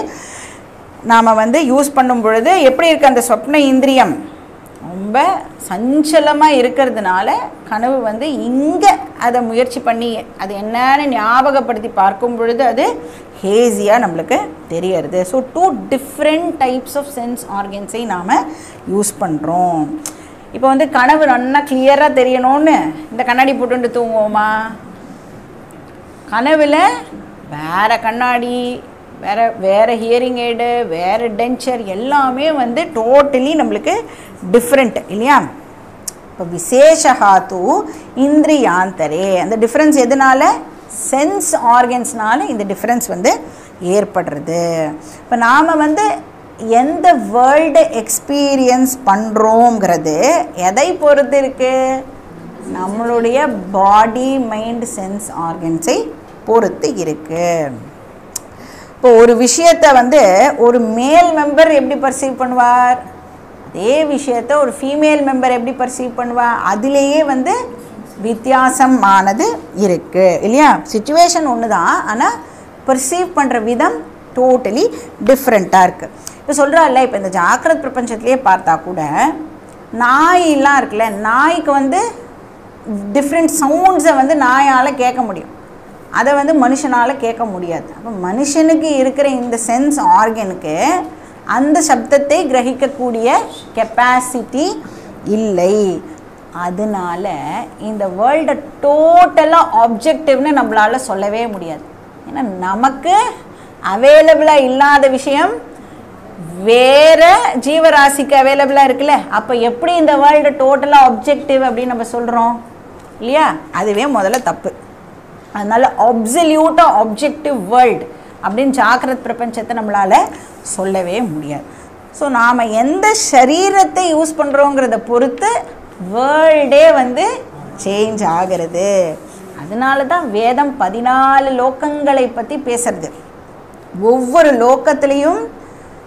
நாம் வந்து யூஸ் பண்ணும் பொழுது எப்படி இருக்குது அந்த ஸ்வப்ன இந்திரியம் ரொம்ப சஞ்சலமாக இருக்கிறதுனால கனவு வந்து இங்கே அதை முயற்சி பண்ணி அது என்னன்னு ஞாபகப்படுத்தி பார்க்கும் பொழுது அது ஹேஸியாக நம்மளுக்கு தெரியறது so two different types of sense ஆர்கன்ஸை நாம் யூஸ் பண்ணுறோம் இப்போ வந்து கனவு நல்லா கிளியராக தெரியணும்னு இந்த கண்ணாடி போட்டுட்டு தூங்குவோமா கனவில் வேறு கண்ணாடி வேறு வேறு ஹியரிங் எய்டு வேறு டென்ச்சர் எல்லாமே வந்து டோட்டலி நம்மளுக்கு டிஃப்ரெண்ட் இல்லையா இப்போ விசேஷா தூ இந்திரியாந்தரே அந்த டிஃப்ரென்ஸ் எதனால சென்ஸ் ஆர்கன்ஸ்னால இந்த டிஃப்ரென்ஸ் வந்து ஏற்படுறது இப்போ நாம் வந்து எந்த வேர்ல்டு எக்ஸ்பீரியன்ஸ் பண்ணுறோங்கிறது எதை பொறுத்து இருக்குது நம்மளுடைய பாடி மைண்ட் சென்ஸ் ஆர்கன்ஸை பொறுத்து இருக்குது இப்போ ஒரு விஷயத்தை வந்து ஒரு மேல் மெம்பர் எப்படி பர்சீவ் பண்ணுவார் அதே விஷயத்த ஒரு ஃபீமேல் மெம்பர் எப்படி பர்சீவ் பண்ணுவா அதுலேயே வந்து வித்தியாசமானது இருக்குது இல்லையா சுச்சுவேஷன் ஒன்று தான் ஆனால் பர்சீவ் பண்ணுற விதம் டோட்டலி டிஃப்ரெண்ட்டாக இருக்குது இப்போ சொல்கிறாள்ல இப்போ இந்த ஜாக்கிரத் பிரபஞ்சத்திலே பார்த்தா கூட நாயெல்லாம் இருக்குல்ல நாய்க்கு வந்து டிஃப்ரெண்ட் சவுண்ட்ஸை வந்து நாயால் கேட்க முடியும் அதை வந்து மனுஷனால் கேட்க முடியாது அப்போ மனுஷனுக்கு இருக்கிற இந்த சென்ஸ் ஆர்கனுக்கு அந்த சப்தத்தை கிரகிக்கக்கூடிய கெப்பாசிட்டி இல்லை அதனால இந்த வேர்ல்டை டோட்டலாக ஆப்ஜெக்டிவ்னு நம்மளால் சொல்லவே முடியாது ஏன்னா நமக்கு அவைலபிளாக இல்லாத விஷயம் வேற ஜீவராசிக்கு அவைலபிளாக இருக்குல்ல அப்போ எப்படி இந்த வேர்ல்டு டோட்டலாக ஆப்ஜெக்டிவ் அப்படின்னு நம்ம சொல்கிறோம் இல்லையா அதுவே முதல்ல தப்பு அதனால அப்சல்யூட்டாக ஆப்ஜெக்டிவ் வேர்ல்டு அப்படின்னு ஜாக்கிரத் பிரபஞ்சத்தை நம்மளால் சொல்லவே முடியாது ஸோ நாம் எந்த சரீரத்தை யூஸ் பண்ணுறோங்கிறத பொறுத்து வேர்ல்டே வந்து சேஞ்ச் ஆகிறது அதனால தான் வேதம் பதினாலு லோக்கங்களை பற்றி பேசுறது ஒவ்வொரு லோக்கத்துலேயும்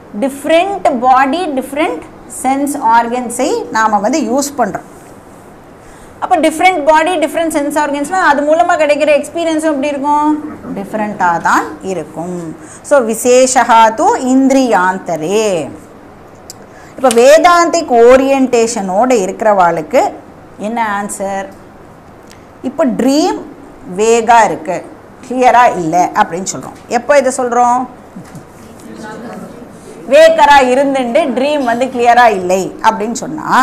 டிஃப்ரெண்ட் பாடி டிஃப்ரெண்ட் சென்ஸ் ஆர்கன்ஸை நாம் வந்து யூஸ் பண்ணுறோம் அப்போ டிஃப்ரெண்ட் பாடி டிஃப்ரெண்ட் சென்ஸ் ஆர்கன்ஸ்னால் அது மூலமாக கிடைக்கிற எக்ஸ்பீரியன்ஸும் எப்படி இருக்கும் டிஃப்ரெண்ட்டாக தான் இருக்கும் ஸோ விசேஷா தூ இந்திரியாந்தரே இப்போ வேதாந்திக் ஓரியன்டேஷனோடு இருக்கிறவாளுக்கு என்ன ஆன்சர் இப்போ ட்ரீம் வேகா இருக்குது கிளியராக இல்லை அப்படின்னு சொல்கிறோம் எப்போ இதை சொல்கிறோம் வேக்கராக இருந்துட்டு ட்ரீம் வந்து கிளியராக இல்லை அப்படின்னு சொன்னால்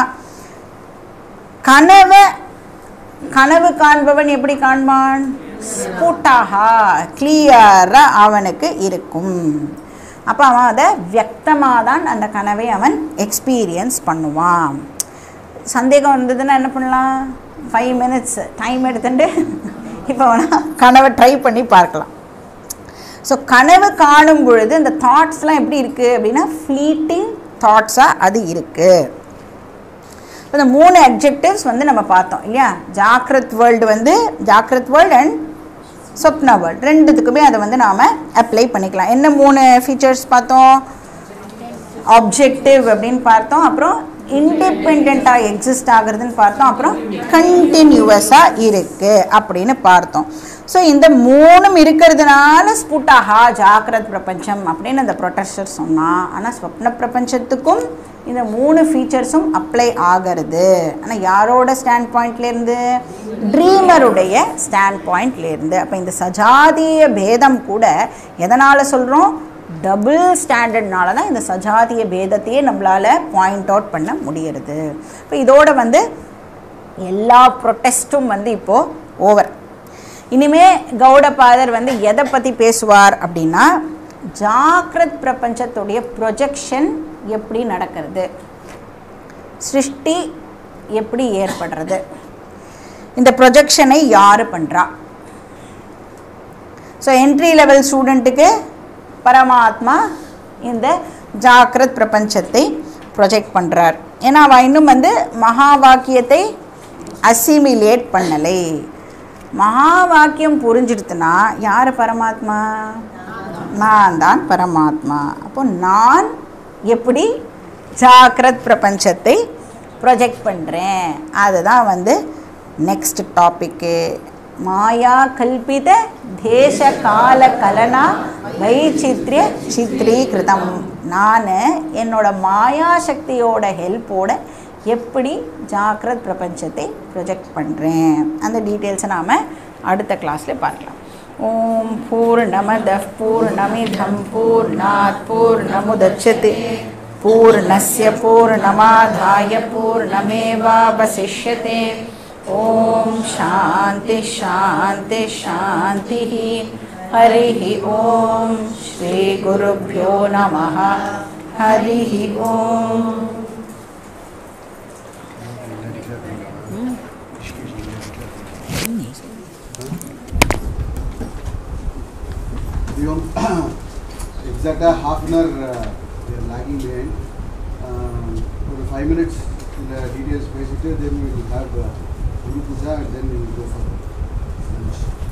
கனவை கனவு காண்பவன் எப்படி காண்பான் ஸ்புட்டாகா கிளியராக அவனுக்கு இருக்கும் அப்போ அவன் அதை வியக்தமாக தான் அந்த கனவை அவன் எக்ஸ்பீரியன்ஸ் பண்ணுவான் சந்தேகம் வந்ததுன்னா என்ன பண்ணலாம் ஃபைவ் மினிட்ஸ் டைம் எடுத்துட்டு இப்போ வேணா கனவை ட்ரை பண்ணி பார்க்கலாம் ஸோ கனவு காணும் பொழுது அந்த தாட்ஸ்லாம் எப்படி இருக்குது அப்படின்னா ஃப்ளீட்டிங் தாட்ஸாக அது இருக்குது இந்த மூணு அப்ஜெக்டிவ்ஸ் வந்து நம்ம பார்த்தோம் இல்லையா ஜாக்ரத் வேர்ல்டு வந்து ஜாக்ரத் வேர்ல்டு அண்ட் சொப்னா வேர்ல்டு ரெண்டுத்துக்குமே அதை வந்து நாம் அப்ளை பண்ணிக்கலாம் என்ன மூணு ஃபீச்சர்ஸ் பார்த்தோம் ஆப்ஜெக்டிவ் அப்படின்னு பார்த்தோம் அப்புறம் இண்டிபெண்ட்டாக எக்ஸிஸ்ட் ஆகுறதுன்னு பார்த்தோம் அப்புறம் கண்டினியூவஸாக இருக்குது அப்படின்னு பார்த்தோம் ஸோ இந்த மூணும் இருக்கிறதுனால ஸ்புட்டாகா ஜாக்கிரத் பிரபஞ்சம் அப்படின்னு அந்த ப்ரொட்டஸ்டர் சொன்னான் ஆனால் ஸ்வப்ன பிரபஞ்சத்துக்கும் இந்த மூணு ஃபீச்சர்ஸும் அப்ளை ஆகிறது ஆனால் யாரோட ஸ்டாண்ட் பாயிண்ட்லேருந்து ட்ரீமருடைய ஸ்டாண்ட் பாயிண்ட்லேருந்து அப்போ இந்த சஜாதிய பேதம் கூட எதனால் சொல்கிறோம் டபுள் ஸ்டாண்டர்ட்னால தான் இந்த சஜாதிய பேதத்தையே நம்மளால் பாயிண்ட் அவுட் பண்ண முடியறது இப்போ இதோட வந்து எல்லா ப்ரொட்டஸ்ட்டும் வந்து இப்போது ஓவர் இனிமே கௌடபாதர் வந்து எதை பற்றி பேசுவார் அப்படின்னா ஜாக்கிரத் பிரபஞ்சத்துடைய ப்ரொஜெக்ஷன் எப்படி நடக்கிறது சிருஷ்டி எப்படி ஏற்படுறது இந்த ப்ரொஜெக்ஷனை யார் பண்ணுறா ஸோ என்ட்ரி லெவல் ஸ்டூடெண்ட்டுக்கு பரமாத்மா இந்த ஜாக்கிரத் பிரபஞ்சத்தை ப்ரொஜெக்ட் பண்ணுறார் ஏன்னா அவள் இன்னும் வந்து மகா வாக்கியத்தை அசிமிலேட் பண்ணலை மகா வாக்கியம் புரிஞ்சிடுத்துனா யார் பரமாத்மா நான் தான் பரமாத்மா அப்போ நான் எப்படி ஜாக்கிரத் பிரபஞ்சத்தை ப்ரொஜெக்ட் பண்ணுறேன் அதுதான் வந்து நெக்ஸ்ட் டாப்பிக்கு மாயா கல்பித தேச கால கலனா வைச்சித்ரிய சித்ரீகிருதம் நான் என்னோட மாயா சக்தியோட ஹெல்ப்போட எப்படி ஜாக்கிரத் பிரபஞ்சத்தை ப்ரொஜெக்ட் பண்ணுறேன் அந்த டீட்டெயில்ஸை நாம் அடுத்த கிளாஸில் பார்க்கலாம் ஓம் பூர்ணமத பூர்ணமிதம் பூர்ணாத் பூர்ணமுதட்சते पूर्णस्य पूर्णमाधाय पूर्णमेवावशिष्यते ॐ शान्ति शान्ति शान्तिः हरिः ॐ श्रीगुरुभ्यो नमः हरिः ॐ We want exact a half an hour uh, we are lagging behind. Um, for the five minutes the details basically then we will have uh, Guru Puja and then we will go for lunch.